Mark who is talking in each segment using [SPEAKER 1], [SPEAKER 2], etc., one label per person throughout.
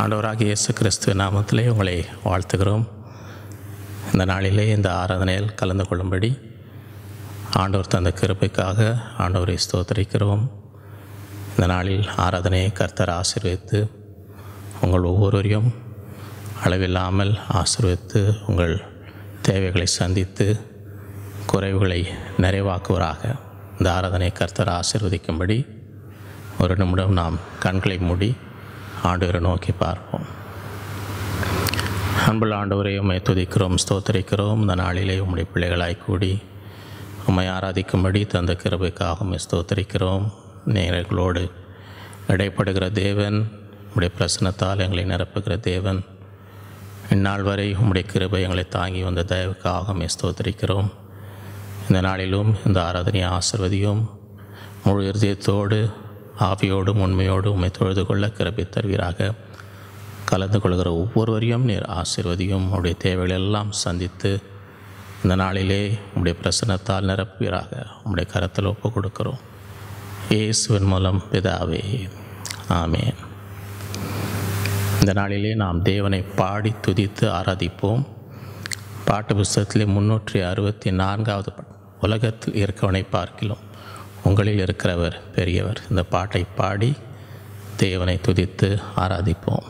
[SPEAKER 1] ஆண்டவராகிய இயேசு கிறிஸ்துவ நாமத்திலே உங்களை வாழ்த்துகிறோம் இந்த நாளிலே இந்த ஆராதனையில் கலந்து கொள்ளும்படி ஆண்டவர் தந்த கிருபைக்காக ஆண்டவரை ஸ்தோத்தரிக்கிறோம் இந்த நாளில் ஆராதனையை கர்த்தர் ஆசீர்வதித்து உங்கள் ஒவ்வொருவரையும் அளவில்லாமல் ஆசீர்வதித்து உங்கள் தேவைகளை சந்தித்து குறைவுகளை நிறைவாக்குவராக இந்த ஆராதனை கர்த்தர் ஆசீர்வதிக்கும்படி ஒரு நிமிடம் நாம் கண்களை மூடி ஆண்டவரை நோக்கி பார்ப்போம் அன்புள்ள ஆண்டவரை உம்மை துதிக்கிறோம் ஸ்தோத்தரிக்கிறோம் இந்த நாளிலே உம்முடைய பிள்ளைகளாய் கூடி உம்மை ஆராதிக்கும்படி தந்த கிருபைக்காக உம்மை ஸ்தோத்தரிக்கிறோம் நேரங்களோடு இடைப்படுகிற தேவன் உம்முடைய பிரசனத்தால் எங்களை நிரப்புகிற தேவன் இந்நாள் வரை உம்முடைய கிருபை எங்களை தாங்கி வந்த தயவுக்காக உம்மை ஸ்தோத்தரிக்கிறோம் இந்த நாளிலும் இந்த ஆராதனையை ஆசிர்வதியும் முழு இருதயத்தோடு ஆவியோடும் உண்மையோடு உம்மை தொழுது கொள்ள கிருபை தருவீராக கலந்து கொள்கிற ஒவ்வொருவரையும் நீர் ஆசிர்வதியும் உடைய தேவைகள் எல்லாம் சந்தித்து இந்த நாளிலே உம்முடைய பிரசனத்தால் நிரப்புவீராக உம்முடைய கரத்தில் ஒப்பு கொடுக்கிறோம் இயேசுவின் மூலம் பிதாவே ஆமேன் இந்த நாளிலே நாம் தேவனை பாடி துதித்து ஆராதிப்போம் பாட்டு புஸ்தகத்திலே முன்னூற்றி அறுபத்தி நான்காவது பா- உலகத்தில் இருக்கவனை பார்க்கிலும் உங்களில் இருக்கிறவர் பெரியவர் இந்த பாட்டை பாடி தேவனை துதித்து ஆராதிப்போம்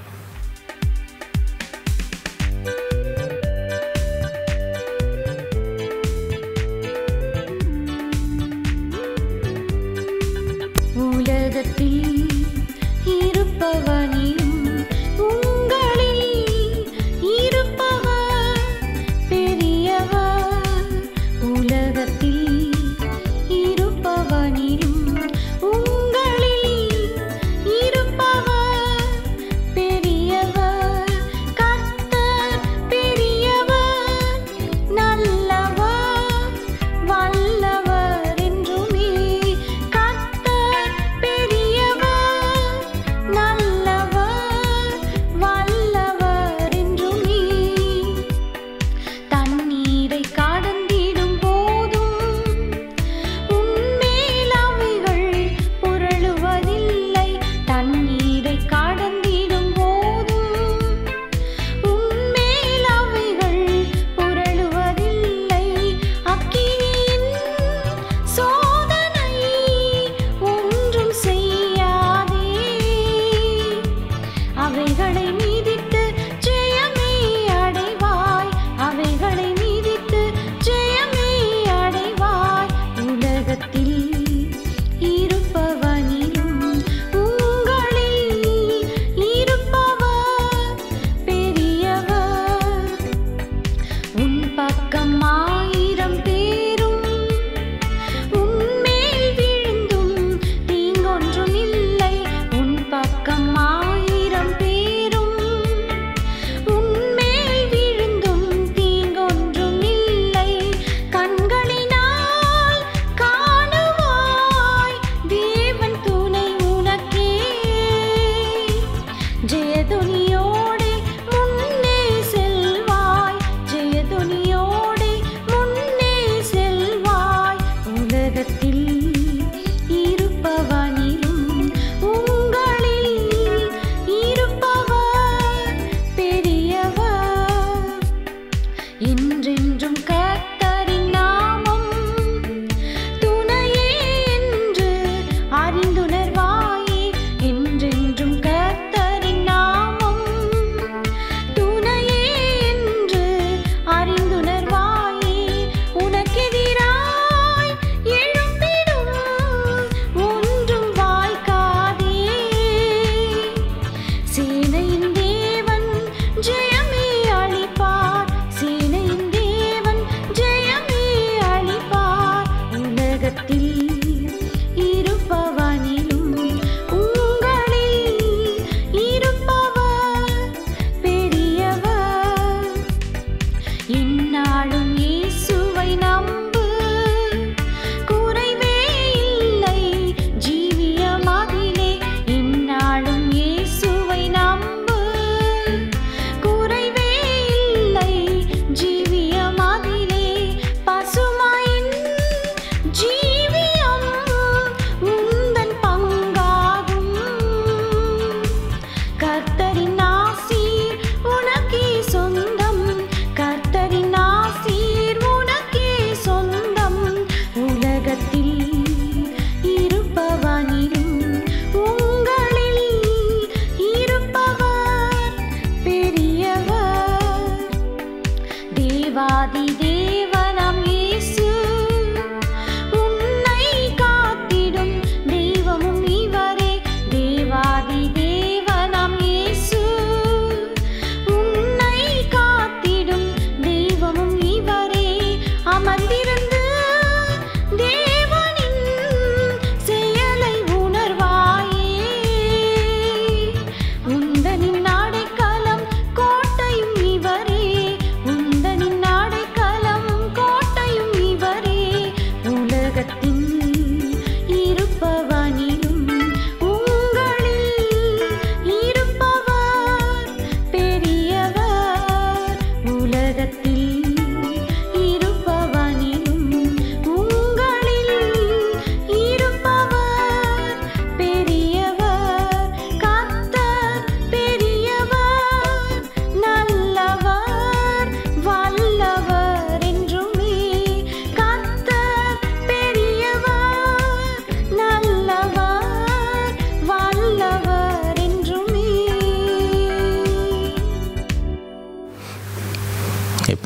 [SPEAKER 2] உலகத்தில் இருப்பவனிலும் உங்களில் இருப்பவர் பெரியவர் உலகத்தில் இருப்பவனிலும் உங்களில் இருப்பவர் பெரியவர் கர்த்தர் பெரியவர் நல்லவர் வல்லவர் என்றுமே கர்த்தர் பெரியவர்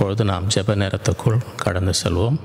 [SPEAKER 1] இப்பொழுது நாம் ஜெப நேரத்துக்குள் கடந்து செல்வோம்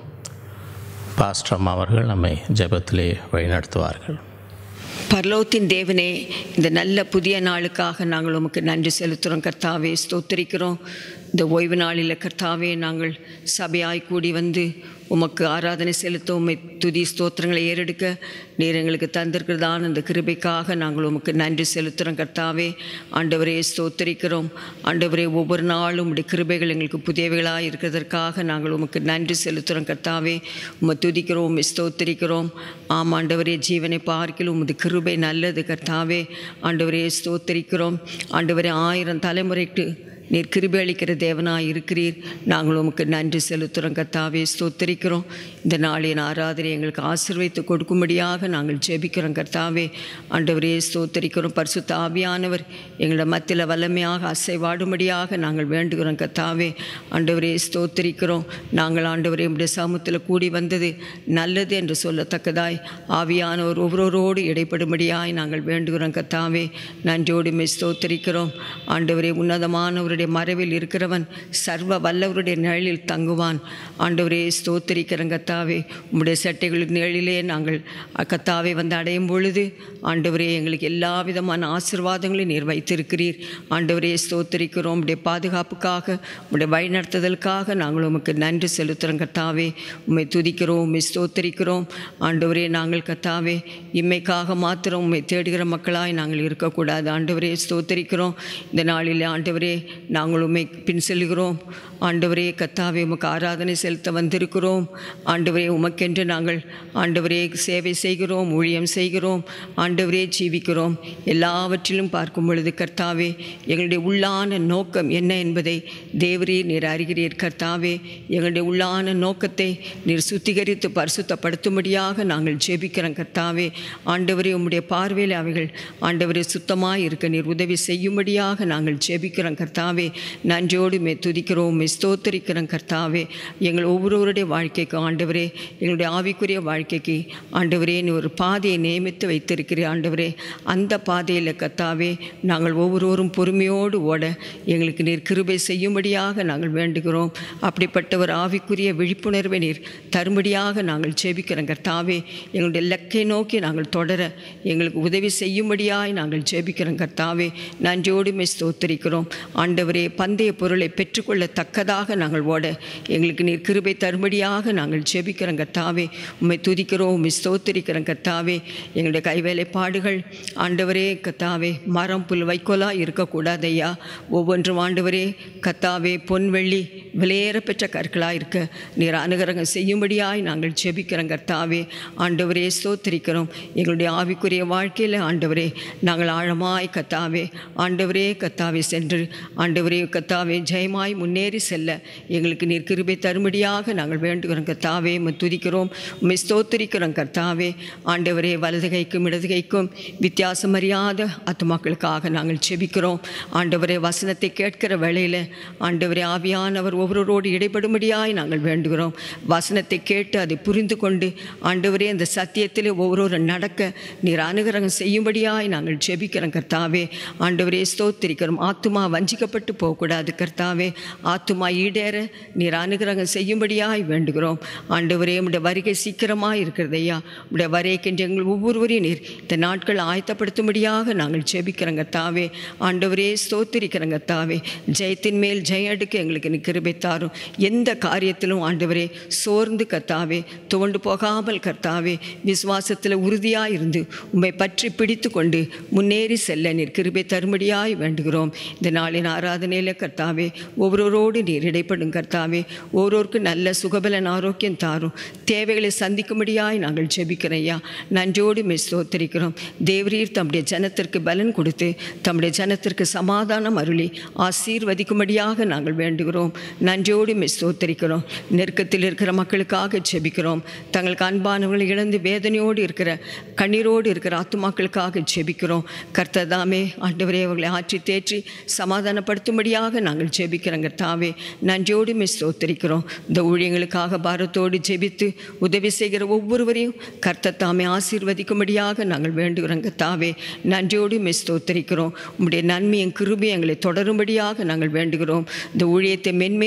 [SPEAKER 1] பாஸ்டம் அவர்கள் நம்மை ஜெபத்திலே வழிநடத்துவார்கள்
[SPEAKER 3] பரலோகத்தின் தேவனே இந்த நல்ல புதிய நாளுக்காக நாங்கள் உமக்கு நன்றி செலுத்துகிறோம் கர்த்தாவே ஸ்தோத்திரிக்கிறோம் இந்த ஓய்வு நாளில் கர்த்தாவே நாங்கள் சபையாய் கூடி வந்து உமக்கு ஆராதனை செலுத்த உம்மை துதி ஸ்தோத்திரங்களை ஏறெடுக்க நீர் எங்களுக்கு தந்திருக்கிறதான இந்த கிருபைக்காக நாங்கள் உமக்கு நன்றி செலுத்துகிறோம் கர்த்தாவே ஆண்டவரே ஸ்தோத்திரிக்கிறோம் ஆண்டவரே ஒவ்வொரு நாளும் உடைய கிருபைகள் எங்களுக்கு புதியவைகளாக இருக்கிறதற்காக நாங்கள் உமக்கு நன்றி செலுத்துகிறோம் கர்த்தாவே உம்மை துதிக்கிறோம் உம்மை ஸ்தோத்திரிக்கிறோம் ஆம் ஆண்டவரே ஜீவனை பார்க்கிலும் உமது கிருபை நல்லது கர்த்தாவே ஆண்டவரே ஸ்தோத்திரிக்கிறோம் ஆண்டவரே ஆயிரம் தலைமுறைக்கு நீர் கிருபை அளிக்கிற தேவனாய் இருக்கிறீர் நாங்கள் உமக்கு நன்றி செலுத்துகிறோம் கர்த்தாவே ஸ்தோத்திரிக்கிறோம் இந்த நாளின் ஆராதனை எங்களுக்கு ஆசீர்வைத்து கொடுக்கும்படியாக நாங்கள் ஜெபிக்கிறோம் கர்த்தாவே ஆண்டவரே ஸ்தோத்திரிக்கிறோம் பரிசுத்த ஆவியானவர் எங்களோட மத்தியில் வல்லமையாக அசைவாடும்படியாக நாங்கள் வேண்டுகிறோம் கர்த்தாவே ஆண்டவரே ஸ்தோத்திரிக்கிறோம் நாங்கள் ஆண்டவரே உடைய சமூகத்தில் கூடி வந்தது நல்லது என்று சொல்லத்தக்கதாய் ஆவியானவர் ஒவ்வொருவரோடு இடைப்படும்படியாய் நாங்கள் வேண்டுகிறோம் கர்த்தாவே நன்றியோடு மெய் ஸ்தோத்திரிக்கிறோம் ஆண்டவரே உன்னதமானவருடைய மறைவில் இருக்கிறவன் சர்வ வல்லவருடைய நிழலில் தங்குவான் ஆண்டவரே ஸ்தோத்திரிக்கிறோம் கத்தாவே உம்முடைய சட்டைகளின் நிழலிலே நாங்கள் கத்தாவை வந்து அடையும் பொழுது ஆண்டவரே எங்களுக்கு எல்லா விதமான ஆசிர்வாதங்களையும் நீர் வைத்திருக்கிறீர் ஆண்டவரே ஸ்தோத்திரிக்கிறோம் உடைய பாதுகாப்புக்காக உடைய வழிநடத்துதலுக்காக நாங்கள் உமக்கு நன்றி செலுத்துகிறோம் கத்தாவே உம்மை துதிக்கிறோம் உம்மை ஸ்தோத்திரிக்கிறோம் ஆண்டவரே நாங்கள் கத்தாவே இம்மைக்காக மாத்திரம் உம்மை தேடுகிற மக்களாய் நாங்கள் இருக்கக்கூடாது ஆண்டவரே ஸ்தோத்திரிக்கிறோம் இந்த நாளில் ஆண்டவரே நாங்கள் உம்மை பின் செல்கிறோம் ஆண்டவரே கத்தாவே உமக்கு ஆராதனை செலுத்த வந்திருக்கிறோம் ஆண்டவரே உமக்கென்று நாங்கள் ஆண்டவரே சேவை செய்கிறோம் ஊழியம் செய்கிறோம் ஆண்டவரே ஜீவிக்கிறோம் எல்லாவற்றிலும் பார்க்கும் பொழுது கர்த்தாவே எங்களுடைய உள்ளான நோக்கம் என்ன என்பதை தேவரே நீர் அறிகிறீர் கர்த்தாவே எங்களுடைய உள்ளான நோக்கத்தை நீர் சுத்திகரித்து பரிசுத்தப்படுத்தும்படியாக நாங்கள் ஜெபிக்கிறோம் கர்த்தாவே ஆண்டவரே உம்முடைய பார்வையில் அவைகள் ஆண்டவரே சுத்தமாக இருக்க நீர் உதவி செய்யும்படியாக நாங்கள் ஜெபிக்கிறோம் கர்த்தாவே நன்றியோடு மே துதிக்கிறோம் மே ஸ்தோத்தரிக்கிறோம் கர்த்தாவே எங்கள் ஒவ்வொருவருடைய வாழ்க்கைக்கும் ஆண்டவரே எங்களுடைய ஆவிக்குரிய வாழ்க்கைக்கு ஆண்டவரே நீ ஒரு பாதையை நியமித்து வைத்திருக்கிறீர் ஆண்டவரே அந்த பாதையில் கர்த்தாவே நாங்கள் ஒவ்வொருவரும் பொறுமையோடு ஓட எங்களுக்கு நீர் கிருபை செய்யும்படியாக நாங்கள் வேண்டுகிறோம் அப்படிப்பட்ட ஒரு ஆவிக்குரிய விழிப்புணர்வை நீர் தரும்படியாக நாங்கள் ஜெபிக்கிறோம் கர்த்தாவே எங்களுடைய இலக்கை நோக்கி நாங்கள் தொடர எங்களுக்கு உதவி செய்யும்படியாய் நாங்கள் ஜெபிக்கிறோம் கர்த்தாவே நன்றியோடு மே ஸ்தோத்தரிக்கிறோம் ஆண்டவரே பந்தய பொருளை பெற்றுக்கொள்ளத்தக்கதாக நாங்கள் ஓட எங்களுக்கு நீர் கிருபை தரும்படியாக நாங்கள் ஜெபிக்கிறோம் கர்த்தாவே உம்மை துதிக்கிறோம் உம்மை ஸ்தோத்தரிக்கிறோம் கர்த்தாவே எங்களுடைய கைவேலைப்பாடுகள் ஆண்டவரே கத்தாவே மரம் புல் வைக்கோலாக இருக்கக்கூடாது ஐயா ஒவ்வொன்றும் ஆண்டவரே கத்தாவே பொன் வெள்ளி விலையேற பெற்ற கற்களாக இருக்க நீர் அனுகிரகம் செய்யும்படியாய் நாங்கள் ஜெபிக்கிறோம் கர்த்தாவே ஆண்டவரே ஸ்தோத்திரிக்கிறோம் எங்களுடைய ஆவிக்குரிய வாழ்க்கையில் ஆண்டவரே நாங்கள் ஆழமாய் கத்தாவே ஆண்டவரே கத்தாவே சென்று ஆண்டவரே கத்தாவே ஜெயமாய் முன்னேறி செல்ல எங்களுக்கு நீர் கிருபை தரும்படியாக நாங்கள் வேண்டுகிறோம் கர்த்தாவே உம்மை துதிக்கிறோம் உம்மை ஸ்தோத்திரிக்கிறோம் கர்த்தாவே ஆண்டவரே வலது கைக்கும் இடது கைக்கும் வித்தியாசம் அறியாத ஆத்துமாக்களுக்காக நாங்கள் செபிக்கிறோம் ஆண்டவரே வசனத்தை கேட்கிற வேளையில் ஆண்டவரே ஆவியானவர் ஒவ்வொருவரோடு இடைப்படும்படியாய் நாங்கள் வேண்டுகிறோம் வசனத்தை கேட்டு அதை புரிந்து கொண்டு ஆண்டவரே அந்த சத்தியத்தில் ஒவ்வொரு நடக்க நீர் அனுகிரகம் செய்யும்படியாய் நாங்கள் ஜெபிக்கிறோம் கர்த்தாவே ஆண்டவரே ஸ்தோத்திரிக்கிறோம் ஆத்துமா வஞ்சிக்கப்பட்டு போகக்கூடாது கர்த்தாவே ஆத்துமா ஈடேற நீர் அனுகிரகம் செய்யும்படியாய் வேண்டுகிறோம் ஆண்டவரே உடைய வருகை சீக்கிரமாக இருக்கிறது ஐயா உடைய வரைக்கின்ற எங்கள் ஒவ்வொருவரையும் நீர் இந்த நாட்கள் ஆயத்தப்படுத்தும்படியாக நாங்கள் ஜெபிக்கிறோங்க தாவே ஆண்டவரே ஸ்தோத்திரிக்கிறோங்க தாவே ஜெயத்தின் மேல் ஜெயம் எடுக்க எங்களுக்கு நீ கிருபை தாரும் எந்த காரியத்திலும் ஆண்டவரே சோர்ந்து கத்தாவே துவண்டு போகாமல் கர்த்தாவே விசுவாசத்தில் உறுதியாக இருந்து உம்மை பற்றி பிடித்து கொண்டு முன்னேறி செல்ல நீர் கிருபை தரும்படியாய் வேண்டுகிறோம் இந்த நாளின் ஆராதனையில் கர்த்தாவே ஒவ்வொருவரோடு நீர் இடைப்படும் கர்த்தாவே ஒவ்வொருவருக்கு நல்ல சுகபலன் ஆரோக்கியம் தாரும் தேவைகளை சந்திக்கும்படியாய் நாங்கள் ஜெபிக்கிறோம் ஐயா நன்றியோடு மெய் ஸ்தோத்திரிக்கிறோம் தேவரீர் தம்முடைய ஜனத்திற்கு பலன் கொடுத்து தம்முடைய ஜனத்திற்கு சமாதானம் அருளி ஆசீர்வதிக்கும்படியாக நாங்கள் வேண்டுகிறோம் நன்றியோடு மெய் ஸ்தோத்திரிக்கிறோம் நெருக்கத்தில் இருக்கிற மக்களுக்காக ஜெபிக்கிறோம் தங்களுக்கு அன்பானவர்களை இழந்து வேதனையோடு இருக்கிற கண்ணீரோடு இருக்கிற ஆத்துமாக்களுக்காக ஜெபிக்கிறோம் கர்த்ததாமே ஆண்டவரே அவர்களை ஆற்றி தேற்றி சமாதானப்படுத்தும்படியாக நாங்கள் ஜெபிக்கிறோங்க தாவே நன்றியோடு மெய் ஸ்தோத்திரிக்கிறோம் இந்த ஊழியங்களுக்காக பாரத்தோடு ஜெபித்து உதவி செய்கிற ஒவ்வொருவரையும் கர்த்தர் தாமே ஆசீர்வதிக்கும்படியாக நாங்கள் வேண்டுகிறோங்க தாவே நன்றியோடு மெய் ஸ்தோத்திரிக்கிறோம் உம்முடைய நன்மையும் கிருபையும் எங்களை தொடரும்படியாக நாங்கள் வேண்டுகிறோம் இந்த ஊழியத்தை மென்மேலும்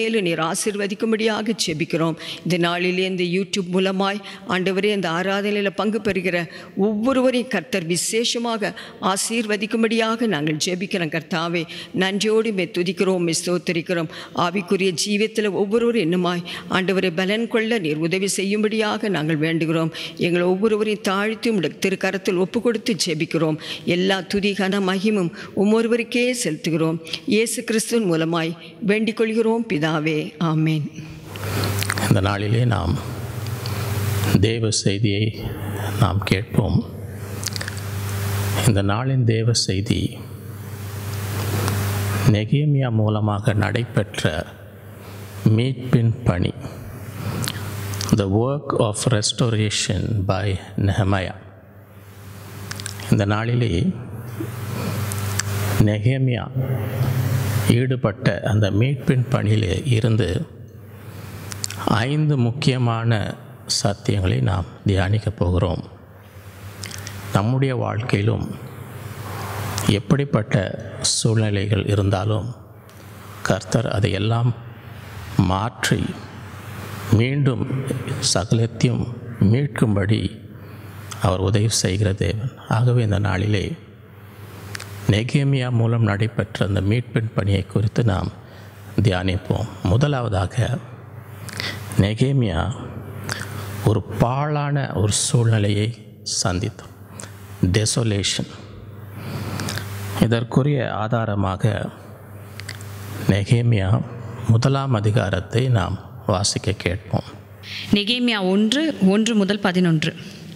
[SPEAKER 3] மேலும் நீர் ஆசீர்வதிக்கும்படியாக ஜெபிக்கிறோம் இந்த நாளிலே இந்த யூடியூப் மூலமாய் ஆண்டவரே இந்த ஆராதனையில் பங்கு பெறுகிற ஒவ்வொருவரையும் கர்த்தர் விசேஷமாக ஆசீர்வதிக்கும்படியாக நாங்கள் ஜெபிக்கிறோம் கர்த்தாவே நன்றியோடு மே துதிக்கிறோம் மே ஸ்தோத்தரிக்கிறோம் ஆவிக்குரிய ஜீவியத்தில் ஒவ்வொருவரும் இன்னுமாய் ஆண்டவரை பலன் கொள்ள நீர் உதவி செய்யும்படியாக நாங்கள் வேண்டுகிறோம் எங்கள் ஒவ்வொருவரையும் தாழ்த்தி உடைய திருக்கரத்தில் ஒப்பு கொடுத்து ஜெபிக்கிறோம் எல்லா துதி கன மகிமும் ஒவ்வொருவருக்கே செலுத்துகிறோம் இயேசு கிறிஸ்துவின் மூலமாய் வேண்டிக் கொள்கிறோம் பிதாவே ஆமேன்
[SPEAKER 1] இந்த நாளிலே நாம் தேவ செய்தியை நாம் கேட்போம் இந்த நாளின் தேவ செய்தி நெகேமியா மூலமாக நடைபெற்ற மீட்பின் பணி the work of restoration by Nehemiah இந்த நாளிலே நெகேமியா ஈடுபட்ட அந்த மீட்பின் பணியில் இருந்து ஐந்து முக்கியமான சத்தியங்களை நாம் தியானிக்கப் போகிறோம் நம்முடைய வாழ்க்கையிலும் எப்படிப்பட்ட சூழ்நிலைகள் இருந்தாலும் கர்த்தர் அதையெல்லாம் மாற்றி மீண்டும் சகலத்தையும் மீட்கும்படி அவர் உதவி செய்கிற தேவன் ஆகவே இந்த நாளிலே நெகேமியா மூலம் நடைபெற்ற அந்த மீட்பின் பணியை குறித்து நாம் தியானிப்போம் முதலாவதாக நெகேமியா ஒரு பாழான ஒரு சூழ்நிலையை சந்தித்தோம் டெசோலேஷன் இதற்குரிய ஆதாரமாக நெகேமியா முதலாம் அதிகாரத்தை நாம் வாசிக்க கேட்போம்
[SPEAKER 4] நெகேமியா ஒன்று ஒன்று முதல் பதினொன்று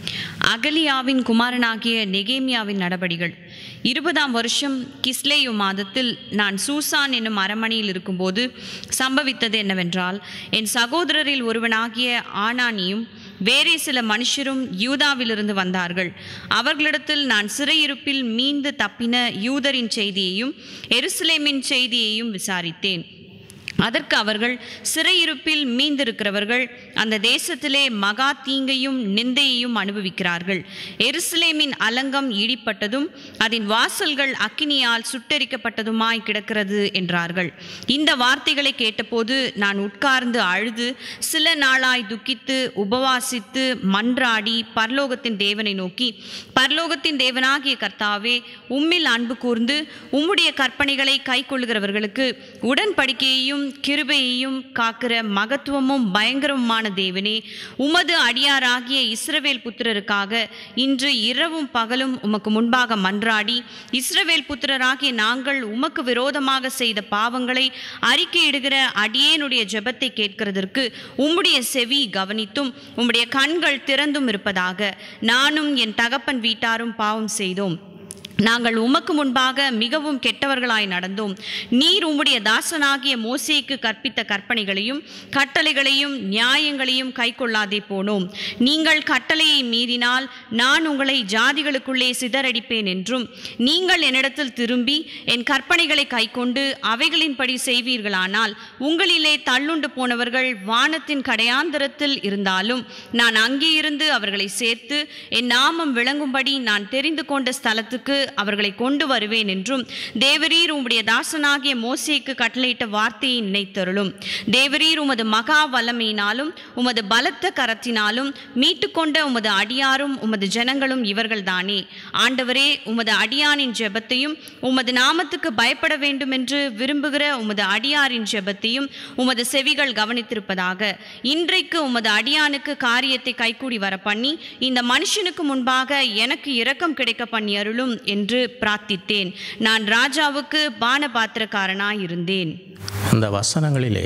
[SPEAKER 4] அகலியாவின் குமாரனாகிய நெகேமியாவின் நடபடிகள் இருபதாம் வருஷம் கிஸ்லேயு மாதத்தில் நான் சூசான் என்னும் அரண்மனையில் இருக்கும்போது சம்பவித்தது என்னவென்றால் என் சகோதரரில் ஒருவனாகிய ஆனானியும் வேறே சில மனுஷரும் யூதாவிலிருந்து வந்தார்கள் அவர்களிடத்தில் நான் சிறையிருப்பில் மீண்டு தப்பின யூதரின் செய்தியையும் எருசலேமின் செய்தியையும் விசாரித்தேன் அதற்கு அவர்கள் சிறையிருப்பில் மீந்திருக்கிறவர்கள் அந்த தேசத்திலே மகா தீங்கையும் நிந்தையையும் அனுபவிக்கிறார்கள் எருசலேமின் அலங்கம் இடிப்பட்டதும் அதன் வாசல்கள் அக்கினியால் சுட்டெரிக்கப்பட்டதுமாய் கிடக்கிறது என்றார்கள் இந்த வார்த்தைகளை கேட்டபோது நான் உட்கார்ந்து அழுது சில நாளாய் துக்கித்து உபவாசித்து மன்றாடி பரலோகத்தின் தேவனை நோக்கி பரலோகத்தின் தேவனாகிய கர்த்தாவே உம்மில் அன்பு கூர்ந்து உம்முடைய கற்பனைகளை கைக்கொள்ளுகிறவர்களுக்கு உடன்படிக்கையையும் கிருபையையும் காக்கிற மகத்துவமும் பயங்கரமுமான தேவனே உமது அடியாராகிய இஸ்ரவேல் புத்திரருக்காக இன்று இரவும் பகலும் உமக்கு முன்பாக மன்றாடி இஸ்ரவேல் புத்திரராகிய நாங்கள் உமக்கு விரோதமாக செய்த பாவங்களை அறிக்கையிடுகிற அடியேனுடைய ஜெபத்தை கேட்கிறதற்கு உம்முடைய செவி கவனித்தும் உம்முடைய கண்கள் திறந்தும் இருப்பதாக நானும் என் தகப்பன் வீட்டாரும் பாவம் செய்தோம் நாங்கள் உமக்கு முன்பாக மிகவும் கெட்டவர்களாய் நடந்தோம் நீர் உம்முடைய தாசனாகிய மோசேக்கு கற்பித்த கற்பனைகளையும் கட்டளைகளையும் நியாயங்களையும் கைக்கொள்ளாதே போனோம் நீங்கள் கட்டளையை மீறினால் நான் உங்களை ஜாதிகளுக்குள்ளே சிதறடிப்பேன் என்றும் நீங்கள் என்னிடத்தில் திரும்பி என் கற்பனைகளை கைக்கொண்டு அவைகளின்படி செய்வீர்களானால் உங்களிலே தள்ளுண்டு போனவர்கள் வானத்தின் கடையாந்தரத்தில் இருந்தாலும் நான் அங்கே இருந்து அவர்களை சேர்த்து என் நாமம் விளங்கும்படி நான் தெரிந்து கொண்ட ஸ்தலத்துக்கு அவர்களை கொண்டு வருவேன் என்றும் தேவரீர் உம்முடைய தாசனாகிய மோசேக்கு கட்டளையிட்ட வார்த்தையை நினைத்தருளும் தேவரீர் உமது மகா வல்லமையினாலும் உமது பலத்த கரத்தினாலும் மீட்டுக்கொண்ட உமது அடியாரும் உமது ஜனங்களும் இவர்கள்தானே ஆண்டவரே உமது அடியானின் ஜெபத்தையும் உமது நாமத்துக்கு பயப்பட வேண்டும் என்று விரும்புகிற உமது அடியாரின் ஜெபத்தையும் உமது செவிகள் கவனித்திருப்பதாக இன்றைக்கு உமது அடியானுக்கு காரியத்தை கைகூடி வர பண்ணி இந்த மனுஷனுக்கு முன்பாக எனக்கு இரக்கம் கிடைக்க பண்ணி அருளும் என்று பிரார்த்தித்தேன் நான் ராஜாவுக்கு பானபாத்திரக்காரனாய் இருந்தேன்
[SPEAKER 1] இந்த வசனங்களிலே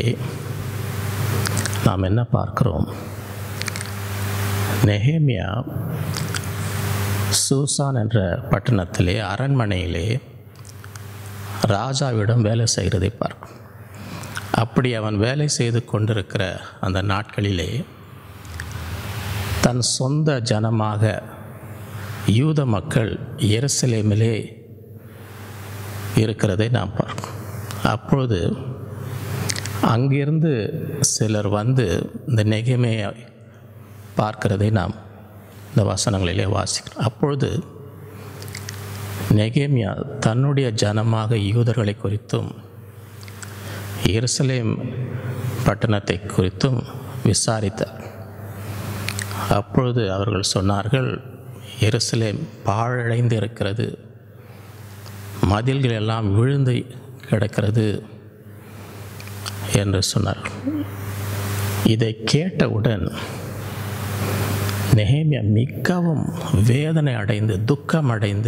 [SPEAKER 1] நாம் என்ன பார்க்கிறோம் நெஹேமியா சூசான் என்ற பட்டணத்திலே அரண்மனையிலே ராஜாவிடம் வேலை செய்கிறதை பார்க்கும் அப்படி அவன் வேலை செய்து கொண்டிருக்கிற அந்த நாட்களிலே தன் சொந்த ஜனமாக யூத மக்கள் எருசலேமிலே இருக்கிறதை நாம் பார்க்கிறோம் அப்பொழுது அங்கிருந்து சிலர் வந்து இந்த நெகைமையை பார்க்கிறதை நாம் இந்த வசனங்களிலே வாசிக்கிறோம் அப்பொழுது நெகேமியா தன்னுடைய ஜனமாக யூதர்களை குறித்தும் எருசலேம் பட்டணத்தை குறித்தும் விசாரித்தார் அப்பொழுது அவர்கள் சொன்னார்கள் எருசலேம் பாழடைந்து இருக்கிறது மதில்கள் எல்லாம் விழுந்து கிடக்கிறது என்று சொன்னார்கள் இதை கேட்டவுடன் நெஹேமியா மிகவும் வேதனை அடைந்து துக்கம் அடைந்து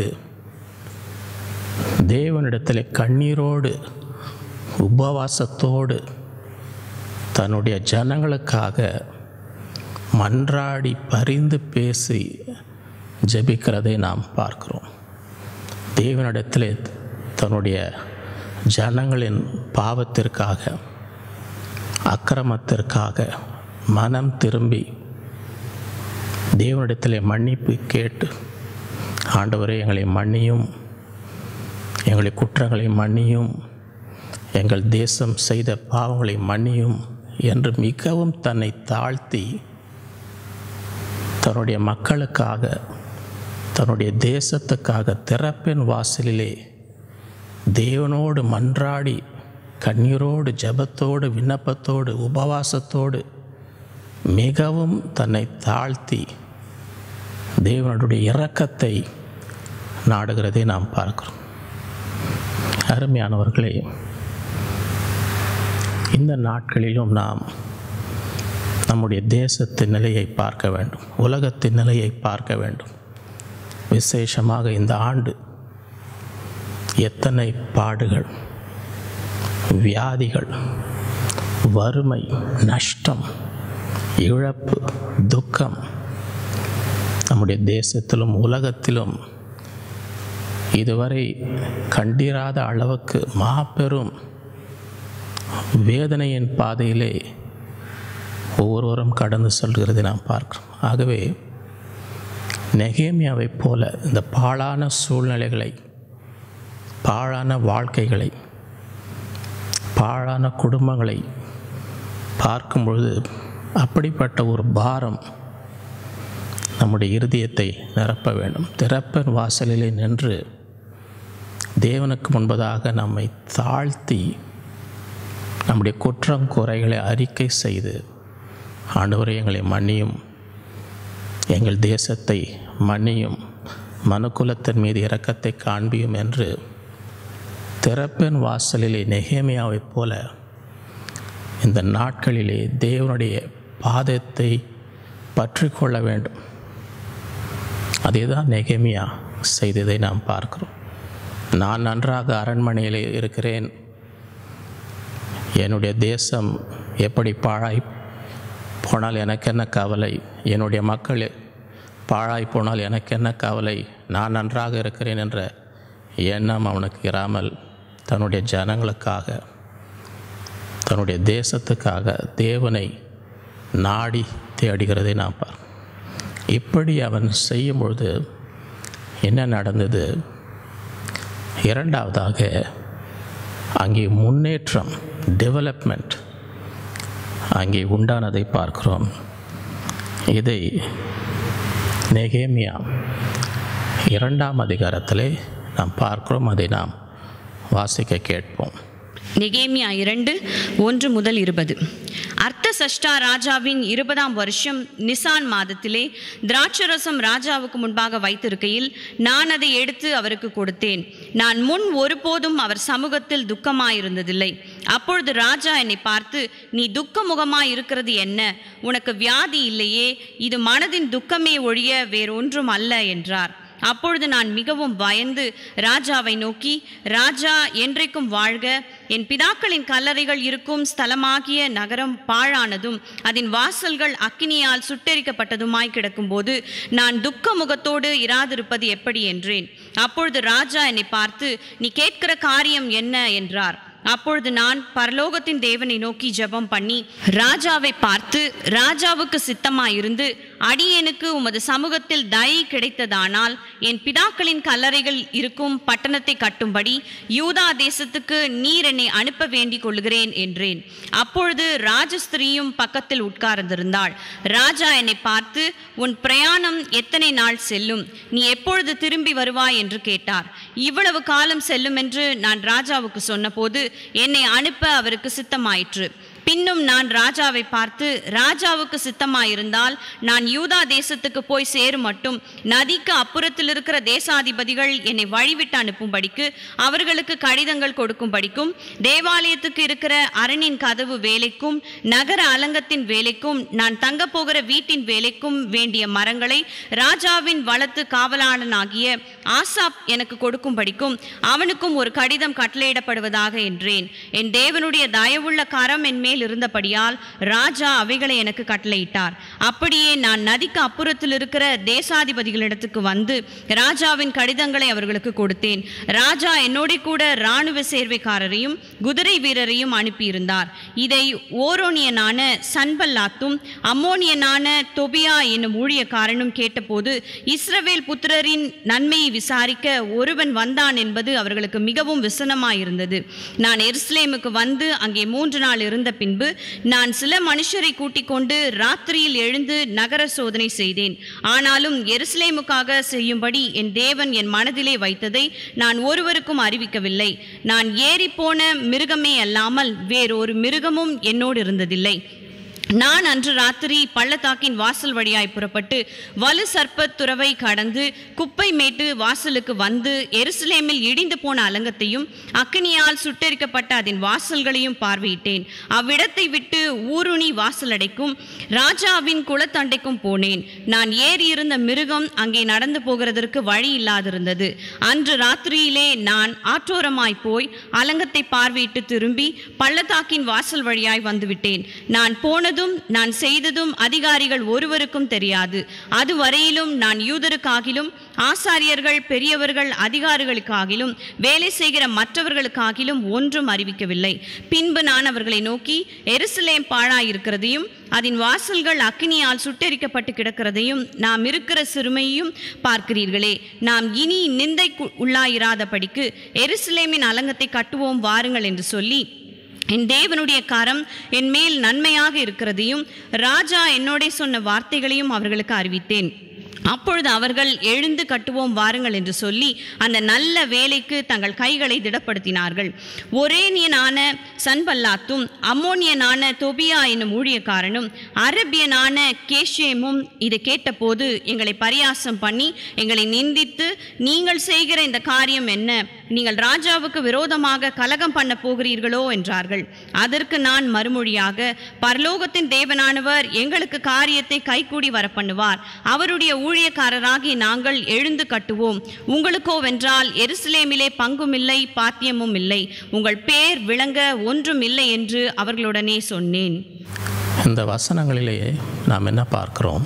[SPEAKER 1] தேவனிடத்தில் கண்ணீரோடு உபவாசத்தோடு தன்னுடைய ஜனங்களுக்காக மன்றாடி பரிந்து பேசி ஜெபிக்கிறதை நாம் பார்க்கிறோம் தேவனிடத்தில் தன்னுடைய ஜனங்களின் பாவத்திற்காக அக்கிரமத்திற்காக மனம் திரும்பி தேவனிடத்தில் மன்னிப்பு கேட்டு ஆண்டவரே எங்களை மன்னியும் எங்களை குற்றங்களை மன்னியும் எங்கள் தேசம் செய்த பாவங்களை மன்னியும் என்று மிகவும் தன்னை தாழ்த்தி தன்னுடைய மக்களுக்காக தன்னுடைய தேசத்துக்காக திறப்பின் வாசலிலே தேவனோடு மன்றாடி கண்ணீரோடு ஜெபத்தோடு விண்ணப்பத்தோடு உபவாசத்தோடு மிகவும் தன்னை தாழ்த்தி தேவனுடைய இரக்கத்தை நாடுகிறதை நாம் பார்க்கிறோம் அருமையானவர்களே இந்த நாட்களிலும் நாம் நம்முடைய தேசத்தின் நிலையை பார்க்க வேண்டும் உலகத்தின் நிலையை பார்க்க வேண்டும் விசேஷமாக இந்த ஆண்டு எத்தனை பாடுகள் வியாதிகள் வறுமை நஷ்டம் இழப்பு துக்கம் நம்முடைய தேசத்திலும் உலகத்திலும் இதுவரை கண்டிராத அளவுக்கு மாபெரும் வேதனையின் பாதையிலே ஒவ்வொருவரும் கடந்து செல்கிறதை நாம் பார்க்கிறோம் ஆகவே நெகேமியாவைப் போல இந்த பாழான சூழ்நிலைகளை பாழான வாழ்க்கைகளை பாழான குடும்பங்களை பார்க்கும் பொழுது அப்படிப்பட்ட ஒரு பாரம் நம்முடைய இருதயத்தை நிரப்ப வேண்டும் திறப்பன் வாசலிலே நின்று தேவனுக்கு முன்பதாக நம்மை தாழ்த்தி நம்முடைய குற்றம் குறைகளை அறிக்கை செய்து ஆண்டவரை எங்களை மன்னியும் எங்கள் தேசத்தை மன்னியும் மனுக்குலத்தின் மீது இரக்கத்தை காண்பியும் என்று திறப்பின் வாசலிலே நெகேமியாவைப் போல இந்த நாட்களிலே தேவனுடைய பாதத்தை பற்றி கொள்ள வேண்டும் அதே தான் நெகேமியா செய்ததை நாம் பார்க்கிறோம் நான் நன்றாக அரண்மனையில் இருக்கிறேன் என்னுடைய தேசம் எப்படி பாழாய் போனால் எனக்கு என்ன கவலை என்னுடைய மக்கள் பாழாய் போனால் எனக்கு என்ன கவலை நான் நன்றாக இருக்கிறேன் என்ற எண்ணம் அவனுக்கு இராமல் தன்னுடைய ஜனங்களுக்காக தன்னுடைய தேசத்துக்காக தேவனை நாடி தேடுகிறதை நாம் பார் இப்படி அவன் செய்யும் பொழுது என்ன நடந்தது இரண்டாவதாக அங்கே முன்னேற்றம் டெவலப்மெண்ட் அங்கே உண்டானதை பார்க்கிறோம் இதை நெகேமியா இரண்டாம் அதிகாரத்திலே நாம் பார்க்கிறோம் அதை நாம் வாசிக்க கேட்போம்
[SPEAKER 4] நெகேமியா இரண்டு ஒன்று முதல் இருபது அர்த்த சஷ்டா ராஜாவின் இருபதாம் வருஷம் நிசான் மாதத்திலே திராட்சரசம் ராஜாவுக்கு முன்பாக வைத்திருக்கையில் நான் அதை எடுத்து அவருக்கு கொடுத்தேன் நான் முன் ஒருபோதும் அவர் சமூகத்தில் துக்கமாயிருந்ததில்லை அப்பொழுது ராஜா என்னை பார்த்து நீ துக்க முகமாய் இருக்கிறது என்ன உனக்கு வியாதி இல்லையே இது மனதின் துக்கமே ஒழிய வேறொன்றும் அல்ல என்றார் அப்பொழுது நான் மிகவும் பயந்து ராஜாவை நோக்கி ராஜா என்றைக்கும் வாழ்க என் பிதாக்களின் கல்லறைகள் இருக்கும் ஸ்தலமாகிய நகரம் பாழானதும் அதன் வாசல்கள் அக்கினியால் சுட்டெரிக்கப்பட்டதுமாய் கிடக்கும்போது நான் துக்க முகத்தோடு இராதிருப்பது எப்படி என்றேன் அப்பொழுது ராஜா என்னை பார்த்து நீ கேட்கிற காரியம் என்ன என்றார் அப்பொழுது நான் பரலோகத்தின் தேவனை நோக்கி ஜெபம் பண்ணி ராஜாவை பார்த்து ராஜாவுக்கு சித்தமாயிருந்து அடியேனுக்கு உமது சமூகத்தில் தயை கிடைத்ததானால் என் பிதாக்களின் கல்லறைகள் இருக்கும் பட்டணத்தை கட்டும்படி யூதா தேசத்துக்கு நீர் என்னை அனுப்ப வேண்டிக் கொள்கிறேன் என்றேன் அப்பொழுது ராஜஸ்திரியும் பக்கத்தில் உட்கார்ந்திருந்தாள் ராஜா என்னை பார்த்து உன் பிரயாணம் எத்தனை நாள் செல்லும் நீ எப்பொழுது திரும்பி வருவாய் என்று கேட்டார் இவ்வளவு காலம் செல்லும் என்று நான் ராஜாவுக்கு சொன்னபோது என்னை அனுப்ப அவருக்கு சித்தமாயிற்று பின்னும் நான் ராஜாவை பார்த்து ராஜாவுக்கு சித்தமாயிருந்தால் நான் யூதா தேசத்துக்கு போய் சேரும் மட்டும் நதிக்கு அப்புறத்தில் இருக்கிற தேசாதிபதிகள் என்னை வழிவிட்டு அனுப்பும்படிக்கு அவர்களுக்கு கடிதங்கள் கொடுக்கும்படிக்கும் தேவாலயத்துக்கு இருக்கிற அரணின் கதவு வேலைக்கும் நகர அலங்கத்தின் வேலைக்கும் நான் தங்கப் போகிற வீட்டின் வேலைக்கும் வேண்டிய மரங்களை ராஜாவின் வளத்து காவலாளனாகிய ஆசாப் எனக்கு கொடுக்கும்படிக்கும் அவனுக்கும் ஒரு கடிதம் கட்டளையிடப்படுவதாக என்றேன் என் தேவனுடைய தயவுள்ள கரம் என் மேல் இருந்தபடியால் ராஜா அவைகளை எனக்கு கட்டளையிட்டார் அப்படியே நான் நதிக்கு அப்புறத்தில் இருக்கிற தேசாதிபதிகளிடத்துக்கு வந்து ராஜாவின் கடிதங்களை அவர்களுக்கு கொடுத்தேன் ராஜா என்னோட கூட இராணுவ சேர்வைக்காரரையும் குதிரை வீரரையும் அனுப்பியிருந்தார் இதை ஓரோனியனான சன்பல்லாத்தும் அம்மோனியனான தொபியா என்னும் ஊழியக்காரனும் கேட்டபோது இஸ்ரவேல் புத்திரரின் நன்மையை விசாரிக்க ஒருவன் வந்தான் என்பது அவர்களுக்கு மிகவும் விசனமாயிருந்தது நான் எருசலேமுக்கு வந்து அங்கே மூன்று நாள் இருந்த பின்பு நான் சில மனுஷரை கூட்டிக் கொண்டு ராத்திரியில் எழுந்து நகர சோதனை செய்தேன் ஆனாலும் எருசலேமுக்காக செய்யும்படி என் தேவன் என் மனதிலே வைத்ததை நான் ஒருவருக்கும் அறிவிக்கவில்லை நான் ஏறிப்போன மிருகமே அல்லாமல் வேறொரு மிருகமும் என்னோடு இருந்ததில்லை நான் அன்று ராத்திரி பள்ளத்தாக்கின் வாசல் வழியாய் புறப்பட்டு வலு சர்ப்பத் துறவை கடந்து குப்பை மேட்டு வாசலுக்கு வந்து எருசலேமில் இடிந்து போன அலங்கத்தையும் அக்கினியால் சுட்டெரிக்கப்பட்ட அதன் வாசல்களையும் பார்வையிட்டேன் அவ்விடத்தை விட்டு ஊருணி வாசலடைக்கும் ராஜாவின் குளத்தண்டைக்கும் போனேன் நான் ஏறி இருந்த மிருகம் அங்கே நடந்து போகிறதற்கு வழி இல்லாதிருந்தது அன்று ராத்திரியிலே நான் ஆற்றோரமாய் போய் அலங்கத்தை பார்வையிட்டு திரும்பி பள்ளத்தாக்கின் வாசல் வழியாய் வந்துவிட்டேன் நான் போனதும் நான் செய்ததும் அதிகாரிகள் ஒருவருக்கும் தெரியாது அதுவரையிலும் நான் யூதருக்காகிலும் ஆசாரியர்கள் பெரியவர்கள் அதிகாரிகளுக்காகிலும் வேலை செய்கிற மற்றவர்களுக்காகிலும் ஒன்றும் அறிவிக்கவில்லை பின்பு நான் அவர்களை நோக்கி எருசலேம் பாழாயிருக்கிறதையும் அதன் வாசல்கள் அக்கினியால் சுட்டெரிக்கப்பட்டு கிடக்கிறதையும் நாம் இருக்கிற சிறுமையையும் பார்க்கிறீர்களே நாம் இனி நிந்தைக்கு உள்ளாயிராதபடிக்கு எருசலேமின் அலங்கத்தை கட்டுவோம் வாருங்கள் என்று சொல்லி என் தேவனுடைய கரம் என் மேல் நன்மையாக இருக்கிறதையும் ராஜா என்னோட சொன்ன வார்த்தைகளையும் அவர்களுக்கு அறிவித்தேன் அப்பொழுது அவர்கள் எழுந்து கட்டுவோம் வாருங்கள் என்று சொல்லி அந்த நல்ல வேலைக்கு தங்கள் கைகளை திடப்படுத்தினார்கள் ஒரேனியனான சன்பல்லாத்தும் அம்மோனியனான தொபியா என்னும் ஊழியக்காரனும் அரபியனான கேஷேமும் இதை கேட்டபோது எங்களை பரியாசம் பண்ணி எங்களை நிந்தித்து நீங்கள் செய்கிற இந்த காரியம் என்ன நீங்கள் ராஜாவுக்கு விரோதமாக கலகம் பண்ண போகிறீர்களோ என்றார்கள் அதற்கு நான் மறுமொழியாக பரலோகத்தின் தேவனானவர் எங்களுக்கு காரியத்தை கைகூடி வர பண்ணுவார் அவருடைய ஊழியக்காரராகி நாங்கள் எழுந்து கட்டுவோம் உங்களுக்கோ வென்றால் எருசலேமிலே பங்கும் இல்லை பாத்தியமும் இல்லை உங்கள் பேர் விளங்க ஒன்றும் இல்லை என்று அவர்களுடனே சொன்னேன்
[SPEAKER 1] இந்த வசனங்களிலேயே நாம் என்ன பார்க்கிறோம்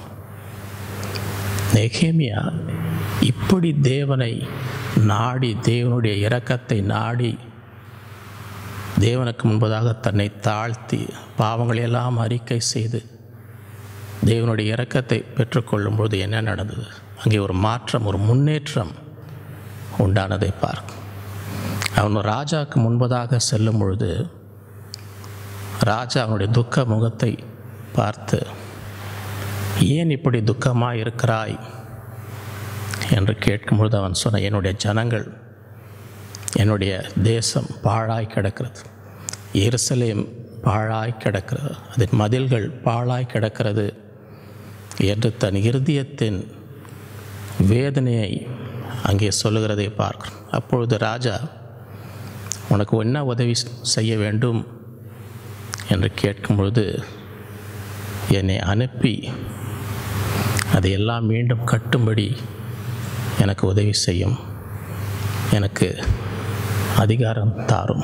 [SPEAKER 1] நெகேமியா இப்படி தேவனை நாடி தேவனுடைய இரக்கத்தை நாடி தேவனுக்கு முன்பதாக தன்னை தாழ்த்தி பாவங்களையெல்லாம் அறிக்கை செய்து தேவனுடைய இரக்கத்தை பெற்றுக்கொள்ளும்போது என்ன நடந்தது அங்கே ஒரு மாற்றம் ஒரு முன்னேற்றம் உண்டானதை பார்க்கும் அவன் ராஜாவுக்கு முன்பதாக செல்லும் பொழுது ராஜா அவனுடைய துக்க முகத்தை பார்த்து ஏன் இப்படி துக்கமாக இருக்கிறாய் என்று கேட்கும்பொழுது அவன் சொன்ன என்னுடைய ஜனங்கள் என்னுடைய தேசம் பாழாய் கிடக்கிறது எருசலேம் பாழாய் கிடக்கிறது அதன் மதில்கள் பாழாய் கிடக்கிறது என்று தன் இருதயத்தின் வேதனையை அங்கே சொல்லுகிறதை பார்க்கிறோம் அப்பொழுது ராஜா உனக்கு என்ன உதவி செய்ய வேண்டும் என்று கேட்கும் பொழுது என்னை அனுப்பி அதையெல்லாம் மீண்டும் கட்டும்படி எனக்கு உதவி செய்யும் எனக்கு அதிகாரம் தாரும்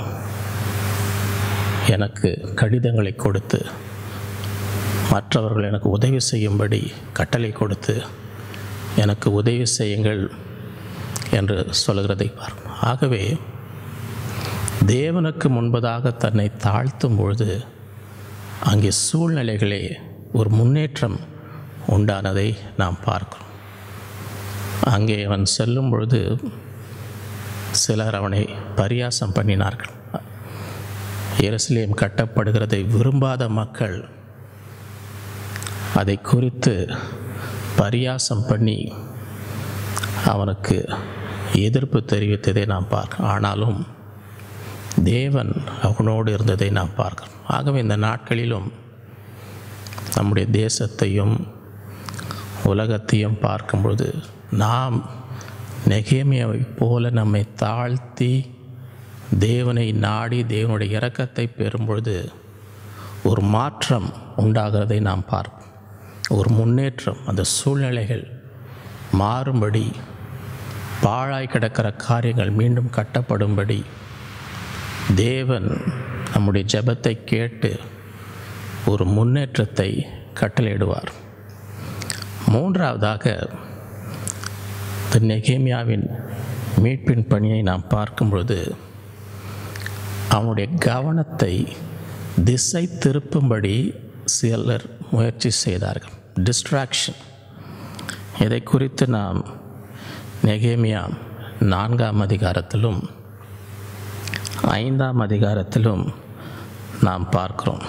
[SPEAKER 1] எனக்கு கடிதங்களை கொடுத்து மற்றவர்கள் எனக்கு உதவி செய்யும்படி கட்டளை கொடுத்து எனக்கு உதவி செய்யுங்கள் என்று சொல்கிறதை பார்க்கும் ஆகவே தேவனுக்கு முன்பதாக தன்னை தாழ்த்தும் பொழுது அங்கே சூழ்நிலைகளே ஒரு முன்னேற்றம் உண்டானதை நாம் பார்க்கிறோம் அங்கே அவன் செல்லும் பொழுது சிலர் அவனை பரியாசம் பண்ணினார்கள் எருசலேம் கட்டப்படுகிறதை விரும்பாத மக்கள் அதை குறித்து பரியாசம் பண்ணி அவனுக்கு எதிர்ப்பு தெரிவித்ததை நாம் பார்க்க ஆனாலும் தேவன் அவனோடு இருந்ததை நாம் பார்க்கிறோம் ஆகவே இந்த நாட்களிலும் நம்முடைய தேசத்தையும் உலகத்தையும் பார்க்கும்பொழுது நாம் நெகேமியாவை போல நம்மை தாழ்த்தி தேவனை நாடி தேவனுடைய இரக்கத்தை பெறும்பொழுது ஒரு மாற்றம் உண்டாகிறதை நாம் பார்ப்போம் ஒரு முன்னேற்றம் அந்த சூழ்நிலைகள் மாறும்படி பாழாய் கிடக்கிற காரியங்கள் மீண்டும் கட்டப்படும்படி தேவன் நம்முடைய ஜெபத்தை கேட்டு ஒரு முன்னேற்றத்தை கட்டளையிடுவார் மூன்றாவதாக இந்த நெகேமியாவின் மீட்பின் பணியை நாம் பார்க்கும் பொழுது அவனுடைய கவனத்தை திசை திருப்பும்படி சிலர் முயற்சி செய்தார்கள் டிஸ்ட்ராக்ஷன் இதை குறித்து நாம் நெகேமியா நான்காம் அதிகாரத்திலும் ஐந்தாம் அதிகாரத்திலும் நாம் பார்க்கிறோம்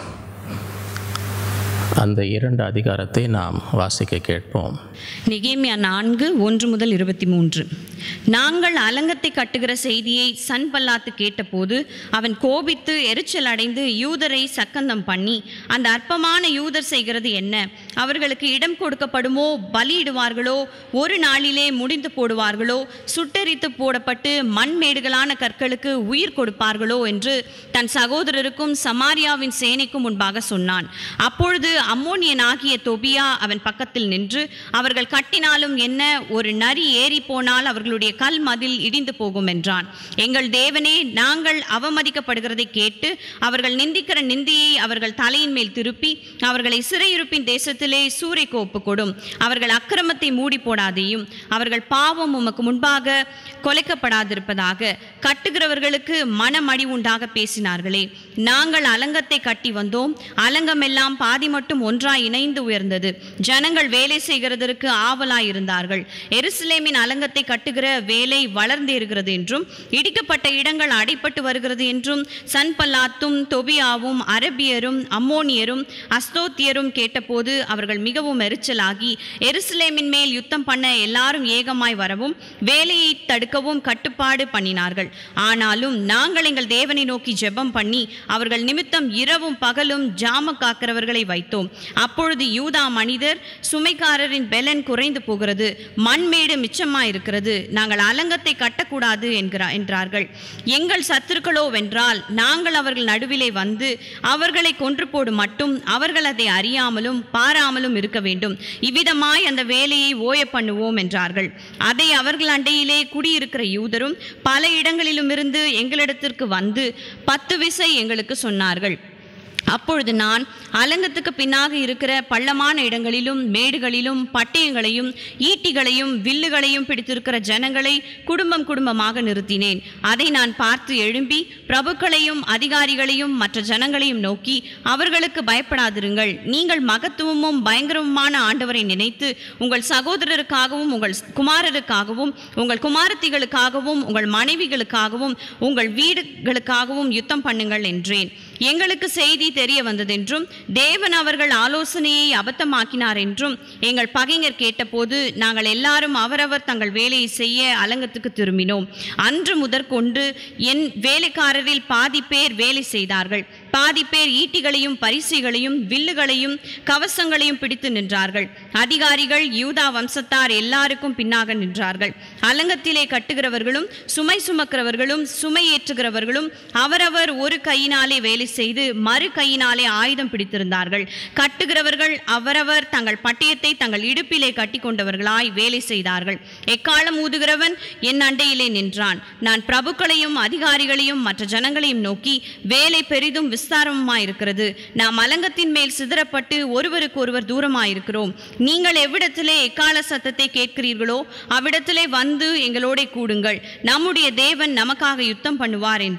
[SPEAKER 1] அந்த இரண்டு அதிகாரத்தை நாம் வாசிக்க கேட்போம்
[SPEAKER 4] நெகேமியா நான்கு ஒன்று முதல் இருபத்தி மூன்று நாங்கள் அலங்கத்தை கட்டுகிற செய்தியை சன்பல்லாத்து கேட்டபோது அவன் கோபித்து எரிச்சல் அடைந்து யூதரை சக்கந்தம் பண்ணி அந்த அற்பமான யூதர் செய்கிறது என்ன அவர்களுக்கு இடம் கொடுக்கப்படுமோ பலியிடுவார்களோ ஒரு நாளிலே முடிந்து போடுவார்களோ சுட்டெரித்து போடப்பட்டு மண்மேடுகளான கற்களுக்கு உயிர் கொடுப்பார்களோ என்று தன் சகோதரருக்கும் சமாரியாவின் சேனைக்கும் முன்பாக சொன்னான் அப்பொழுது அம்மோனியனாகிய தொபியா அவன் பக்கத்தில் நின்று அவர்கள் கட்டினாலும் என்ன ஒரு நரி ஏறி போனால் அவர்களுடைய கல் மதில் இடிந்து போகும் என்றான் எங்கள் தேவனே நாங்கள் அவமதிக்கப்படுகிறதை கேட்டு அவர்கள் நிந்திக்கிற நிந்தியை அவர்கள் தலையின் மேல் திருப்பி அவர்களை சிறையிருப்பின் தேசத்திலே சூறைக்கு ஒப்புக் கொடும் அவர்கள் அக்கிரமத்தை மூடி போடாதேயும் அவர்கள் பாவம் உமக்கு முன்பாக கொலைக்கப்படாதிருப்பதாக கட்டுகிறவர்களுக்கு மனமடி உண்டாக பேசினார்களே நாங்கள் அலங்கத்தை கட்டி வந்தோம் அலங்கமெல்லாம் பாதி மட்டும் ஒன்றாய் இணைந்து உயர்ந்தது ஜனங்கள் வேலை செய்கிறதற்கு ஆவலாய் இருந்தார்கள் எருசலேமின் அலங்கத்தை கட்டுகிற வேலை வளர்ந்தேறுகிறது என்றும் இடிக்கப்பட்ட இடங்கள் அடைப்பட்டு வருகிறது என்றும் சன்பல்லாத்தும் தொபியாவும் அரபியரும் அம்மோனியரும் அஸ்தோத்தியரும் கேட்டபோது அவர்கள் மிகவும் எரிச்சலாகி எருசலேமின் மேல் யுத்தம் பண்ண எல்லாரும் ஏகமாய் வரவும் வேலையை தடுக்கவும் கட்டுப்பாடு பண்ணினார்கள் ஆனாலும் நாங்கள் எங்கள் தேவனை நோக்கி ஜெபம் பண்ணி அவர்கள் நிமித்தம் இரவும் பகலும் ஜாம காக்கிறவர்களை வைத்தோம் அப்பொழுது யூதா மனிதர் சுமைக்காரரின் பெலன் குறைந்து போகிறது மண்மேடு மிச்சமாயிருக்கிறது நாங்கள் அலங்கத்தை கட்டக்கூடாது என்கிறா என்றார்கள் எங்கள் சத்துருக்களோ வென்றால் நாங்கள் அவர்கள் நடுவிலே வந்து அவர்களை கொன்று போடு மட்டும் அவர்கள் அதை அறியாமலும் பாராமலும் இருக்க வேண்டும் இவ்விதமாய் அந்த வேலையை ஓய பண்ணுவோம் என்றார்கள் அதை அவர்கள் அண்டையிலே குடியிருக்கிற யூதரும் பல இடங்களிலும் இருந்து எங்களிடத்திற்கு வந்து பத்து விசை எங்களுக்கு சொன்னார்கள் அப்பொழுது நான் அலங்கத்துக்கு பின்னாக இருக்கிற பள்ளமான இடங்களிலும் மேடுகளிலும் பட்டயங்களையும் ஈட்டிகளையும் வில்லுகளையும் பிடித்திருக்கிற ஜனங்களை குடும்பம் குடும்பமாக நிறுத்தினேன் அதை நான் பார்த்து எழும்பி பிரபுக்களையும் அதிகாரிகளையும் மற்ற ஜனங்களையும் நோக்கி அவர்களுக்கு பயப்படாதிருங்கள் நீங்கள் மகத்துவமும் பயங்கரமுமான ஆண்டவரை நினைத்து உங்கள் சகோதரருக்காகவும் உங்கள் குமாரருக்காகவும் உங்கள் குமாரத்திகளுக்காகவும் உங்கள் மனைவிகளுக்காகவும் உங்கள் வீடுகளுக்காகவும் யுத்தம் பண்ணுங்கள் என்றேன் எங்களுக்கு செய்தி தெரிய வந்ததென்றும் தேவன் அவர்கள் ஆலோசனையை அபத்தமாக்கினார் என்றும் எங்கள் பகைஞர் கேட்டபோது நாங்கள் எல்லாரும் அவரவர் தங்கள் வேலையை செய்ய அலங்கத்துக்கு திரும்பினோம் அன்று முதற்கொண்டு என் வேலைக்காரரில் பாதி பேர் வேலை செய்தார்கள் பாதி பேர் ஈட்டிகளையும் பரிசைகளையும் வில்லுகளையும் கவசங்களையும் பிடித்து நின்றார்கள் அதிகாரிகள் யூதா வம்சத்தார் எல்லாருக்கும் பின்னாக நின்றார்கள் அலங்கத்திலே கட்டுகிறவர்களும் சுமை சுமக்கிறவர்களும் சுமை ஏற்றுகிறவர்களும் அவரவர் ஒரு கையினாலே வேலை செய்து மறு கையினாலே ஆயுதம் பிடித்திருந்தார்கள் கட்டுகிறவர்கள் அவரவர் தங்கள் பட்டயத்தை தங்கள் இடுப்பிலே கட்டி கொண்டவர்களாய் வேலை செய்தார்கள் எக்காலம் ஊதுகிறவன் என் அண்டையிலே நின்றான் நான் பிரபுக்களையும் அதிகாரிகளையும் மற்ற ஜனங்களையும் நோக்கி வேலை பெரிதும் விஸ்தாரமாயிருக்கிறது நாம் அலங்கத்தின் மேல் சிதறப்பட்டு ஒருவருக்கு ஒருவர் தூரமாயிருக்கிறோம் நீங்கள் எவ்விடத்திலே எக்கால சத்தத்தை கேட்கிறீர்களோ அவ்விடத்திலே வந்து எங்களோட கூடுங்கள் நம்முடைய தேவன் நமக்காக யுத்தம் பண்ணுவார் என்றேன்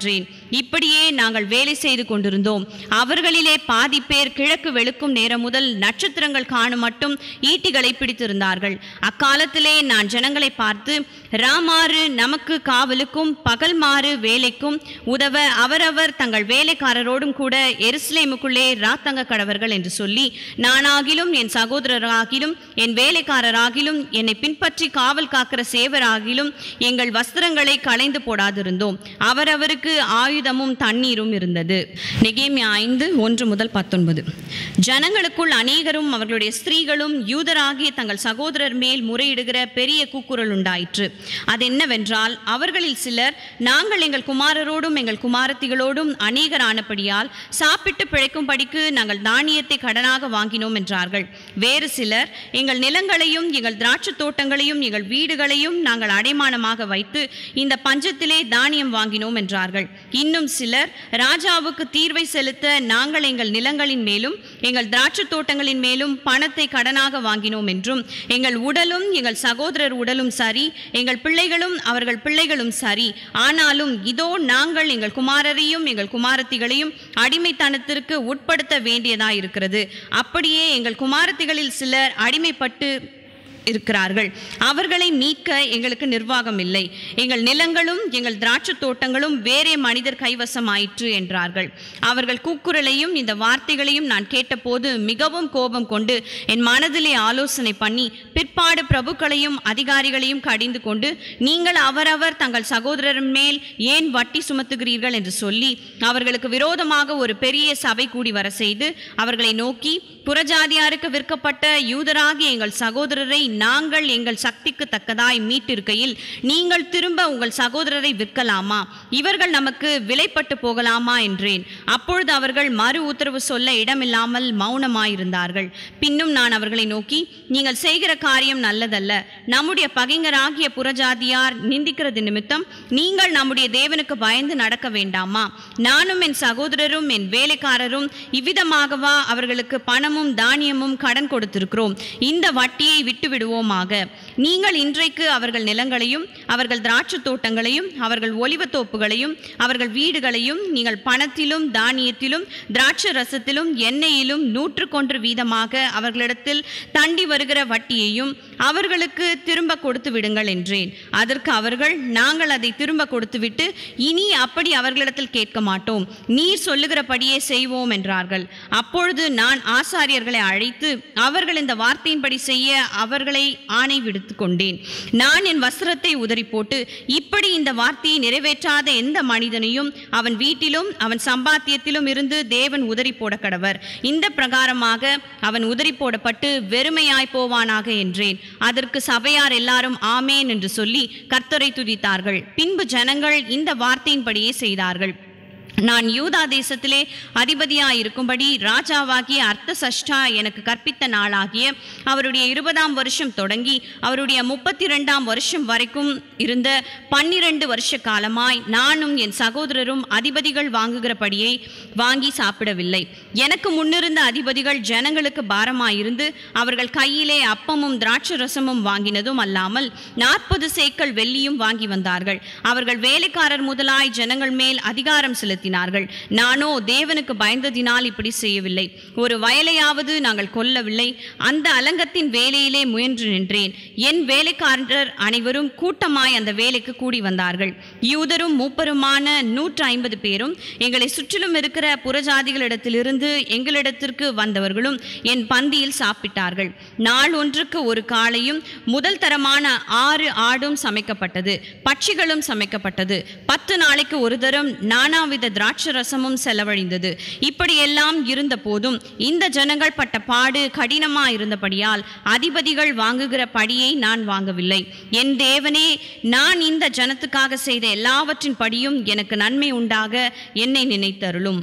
[SPEAKER 4] இப்படியே நாங்கள் வேலை செய்து கொண்டிருந்தோம் அவர்களிலே பாதி பேர் கிழக்கு வெளுக்கும் நேரம் முதல் நட்சத்திரங்கள் காணும் மட்டும் ஈட்டிகளை பிடித்திருந்தார்கள் அக்காலத்திலே நான் ஜனங்களை பார்த்து ராமாறு நமக்கு காவலுக்கும் பகல்மாறு வேலைக்கும் உதவ அவரவர் தங்கள் வேலைக்காரரோடும் கூட எருசலேமுக்குள்ளே ராத்தங்க கடவர்கள் என்று சொல்லி நானாகிலும் என் சகோதரராகிலும் என் வேலைக்காரராகிலும் என்னை பின்பற்றி காவல் காக்கிற சேவராகிலும் எங்கள் வஸ்திரங்களை களைந்து போடாதிருந்தோம் அவரவருக்கு ஆயுதமும் தண்ணீரும் இருந்தது நெகேமியா ஐந்து ஒன்று முதல் பத்தொன்பது ஜனங்களுக்குள் அநேகரும் அவர்களுடைய ஸ்திரீகளும் யூதராகிய தங்கள் சகோதரர் மேல் முறையிடுகிற பெரிய கூக்குரல் உண்டாயிற்று அது என்னவென்றால் அவர்களில் சிலர் நாங்கள் எங்கள் குமாரரோடும் எங்கள் குமாரத்திகளோடும் அநேகரானபடியால் சாப்பிட்டு பிழைக்கும்படிக்கு நாங்கள் தானியத்தை கடனாக வாங்கினோம் என்றார்கள் வேறு சிலர் எங்கள் நிலங்களையும் எங்கள் திராட்சை தோட்டங்களையும் எங்கள் வீடுகளையும் நாங்கள் அடைமானமாக வைத்து இந்த பஞ்சத்திலே தானியம் வாங்கினோம் என்றார்கள் இன்னும் சிலர் ராஜாவுக்கு தீர்வை செலுத்த நாங்கள் எங்கள் நிலங்களின் மேலும் எங்கள் திராட்சை தோட்டங்களின் மேலும் பணத்தை கடனாக வாங்கினோம் என்றும் எங்கள் உடலும் எங்கள் சகோதரர் உடலும் சரி எங்கள் பிள்ளைகளும் அவர்கள் பிள்ளைகளும் சரி ஆனாலும் இதோ நாங்கள் எங்கள் குமாரரையும் எங்கள் குமாரத்திகளையும் அடிமைத்தனத்திற்கு உட்படுத்த வேண்டியதாயிருக்கிறது அப்படியே எங்கள் குமாரத்திகளில் சிலர் அடிமைப்பட்டு இருக்கிறார்கள் அவர்களை மீட்க எங்களுக்கு நிர்வாகம் இல்லை எங்கள் நிலங்களும் எங்கள் திராட்சை தோட்டங்களும் வேறே மனிதர் கைவசம் ஆயிற்று என்றார்கள் அவர்கள் கூக்குரலையும் இந்த வார்த்தைகளையும் நான் கேட்டபோது மிகவும் கோபம் கொண்டு என் மனதிலே ஆலோசனை பண்ணி பிற்பாடு பிரபுக்களையும் அதிகாரிகளையும் கடிந்து கொண்டு நீங்கள் அவரவர் தங்கள் சகோதரர் மேல் ஏன் வட்டி சுமத்துகிறீர்கள் என்று சொல்லி அவர்களுக்கு விரோதமாக ஒரு பெரிய சபை கூடி வர செய்து அவர்களை நோக்கி புறஜாதியாருக்கு விற்கப்பட்ட யூதராகிய எங்கள் சகோதரரை நாங்கள் எங்கள் சக்திக்கு தக்கதாய் மீட்டிருக்கையில் நீங்கள் திரும்ப உங்கள் சகோதரரை விற்கலாமா இவர்கள் நமக்கு விலைப்பட்டு போகலாமா என்றேன் அப்பொழுது அவர்கள் மறு உத்தரவு சொல்ல இடமில்லாமல் மௌனமாயிருந்தார்கள் பின்னும் நான் அவர்களை நோக்கி நீங்கள் செய்கிற காரியம் நல்லதல்ல நம்முடைய பகைஞராகிய புறஜாதியார் நிந்திக்கிறது நிமித்தம் நீங்கள் நம்முடைய தேவனுக்கு பயந்து நடக்க வேண்டாமா நானும் என் சகோதரரும் என் வேலைக்காரரும் இவ்விதமாகவா அவர்களுக்கு பணமும் தானியமும் கடன் கொடுத்திருக்கிறோம் இந்த வட்டியை விட்டு விடுவோமாக நீங்கள் இன்றைக்கு அவர்கள் நிலங்களையும் அவர்கள் திராட்சை தோட்டங்களையும் அவர்கள் ஒலிவத் தோப்புகளையும் அவர்கள் வீடுகளையும் நீங்கள் பணத்திலும் தானியத்திலும் திராட்சை ரசத்திலும் எண்ணெயிலும் நூற்றுக்கொன்று வீதமாக அவர்களிடத்தில் தண்டி வருகிற வட்டியையும் அவர்களுக்கு திரும்ப கொடுத்து விடுங்கள் என்றேன் அதற்கு அவர்கள் நாங்கள் அதை திரும்ப கொடுத்துவிட்டு இனி அப்படி அவர்களிடத்தில் கேட்க மாட்டோம் நீர் சொல்லுகிறபடியே செய்வோம் என்றார்கள் அப்பொழுது நான் ஆசாரியர்களை அழைத்து அவர்கள் இந்த வார்த்தையின்படி செய்ய அவர்களை ஆணை விடுத்து கொண்டேன் நான் என் வஸ்திரத்தை உதறி போட்டு இப்படி இந்த வார்த்தையை நிறைவேற்றாத எந்த மனிதனையும் அவன் வீட்டிலும் அவன் சம்பாத்தியத்திலும் இருந்து தேவன் உதறி போட கடவர் இந்த பிரகாரமாக அவன் உதறி போடப்பட்டு வெறுமையாய் போவானாக என்றேன் அதற்கு சபையார் எல்லாரும் ஆமேன் என்று சொல்லி கர்த்தரை துதித்தார்கள் பின்பு ஜனங்கள் இந்த வார்த்தையின்படியே செய்தார்கள் நான் யூதா தேசத்திலே அதிபதியாய் இருக்கும்படி ராஜாவாகிய அர்த்த சஷ்டா எனக்கு கற்பித்த நாளாகிய அவருடைய இருபதாம் வருஷம் தொடங்கி அவருடைய முப்பத்தி ரெண்டாம் வருஷம் வரைக்கும் இருந்த பன்னிரண்டு வருஷ காலமாய் நானும் என் சகோதரரும் அதிபதிகள் வாங்குகிறபடியை வாங்கி சாப்பிடவில்லை எனக்கு முன்னிருந்த அதிபதிகள் ஜனங்களுக்கு பாரமாயிருந்து அவர்கள் கையிலே அப்பமும் திராட்சை ரசமும் வாங்கினதும் அல்லாமல் நாற்பது சேக்கல் வெள்ளியும் வாங்கி வந்தார்கள் அவர்கள் வேலைக்காரர் முதலாய் ஜனங்கள் மேல் அதிகாரம் செலுத்தினார்கள் நானோ தேவனுக்கு பயந்ததினால் இப்படி செய்யவில்லை ஒரு வயலையாவது நாங்கள் கொல்லவில்லை அந்த அலங்கத்தின் வேலையிலே முயன்று நின்றேன் என் வேலைக்காரர் அனைவரும் கூட்டமாய் அந்த வேலைக்கு கூடி வந்தார்கள் யூதரும் மூப்பருமான நூற்று ஐம்பது பேரும் எங்களை சுற்றிலும் இருக்கிற புறஜாதிகளிடத்திலிருந்து எங்களிடத்திற்கு வந்தவர்களும் என் பந்தியில் சாப்பிட்டார்கள் நாள் ஒன்றுக்கு ஒரு காளையும் முதல் தரமான ஆறு ஆடும் சமைக்கப்பட்டது பட்சிகளும் சமைக்கப்பட்டது பத்து நாளைக்கு ஒரு தரம் நானாவித திராட்சை ரசமும் செலவழிந்தது இப்படியெல்லாம் இருந்த போதும் இந்த ஜனங்கள் பட்ட பாடு கடினமா இருந்தபடியால் அதிபதிகள் வாங்குகிற படியை நான் வாங்கவில்லை என் தேவனே நான் இந்த ஜனத்துக்காக செய்த எல்லாவற்றின் படியும் எனக்கு நன்மை உண்டாக என்னை நினைத்தருளும்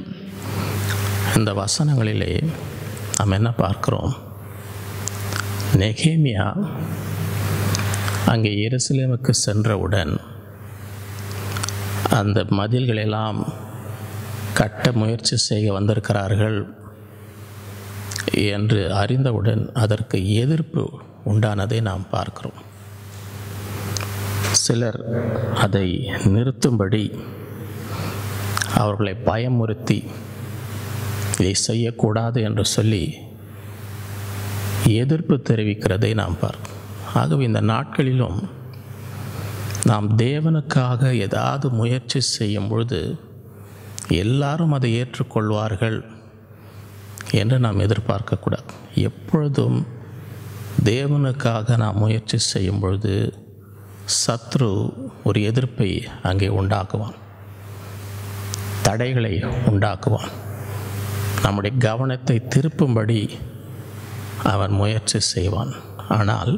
[SPEAKER 1] இந்த வசனங்களிலே நாம் என்ன பார்க்கிறோம் நெகேமியா அங்கே எருசலேமுக்கு சென்றவுடன் அந்த மதில்களெல்லாம் கட்ட முயற்சி செய்ய வந்திருக்கிறார்கள் என்று அறிந்தவுடன் அதற்கு எதிர்ப்பு உண்டானதை நாம் பார்க்கிறோம் சிலர் அதை நிறுத்தும்படி அவர்களை பயமுறுத்தி இதை செய்யக்கூடாது என்று சொல்லி எதிர்ப்பு தெரிவிக்கிறதை நாம் பார்க்கிறோம் ஆகவே இந்த நாட்களிலும் நாம் தேவனுக்காக ஏதாவது முயற்சி செய்யும் பொழுது எல்லாரும் அதை ஏற்றுக்கொள்வார்கள் என்று நாம் எதிர்பார்க்கக்கூடாது எப்பொழுதும் தேவனுக்காக நாம் முயற்சி செய்யும் பொழுது சத்ரு ஒரு எதிர்ப்பை அங்கே உண்டாக்குவான் தடைகளை உண்டாக்குவான் நம்முடைய கவனத்தை திருப்பும்படி அவன் முயற்சி செய்வான் ஆனால்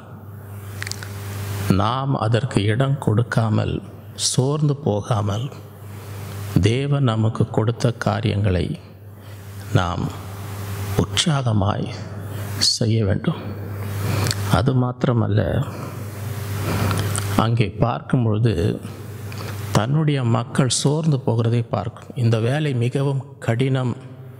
[SPEAKER 1] நாம் அதற்கு இடம் கொடுக்காமல் சோர்ந்து போகாமல் தேவன் நமக்கு கொடுத்த காரியங்களை நாம் உற்சாகமாய் செய்ய வேண்டும் அது மாத்திரமல்ல அங்கே பார்க்கும் பொழுது தன்னுடைய மக்கள் சோர்ந்து போகிறதை பார்க்கும் இந்த வேலை மிகவும் கடினம்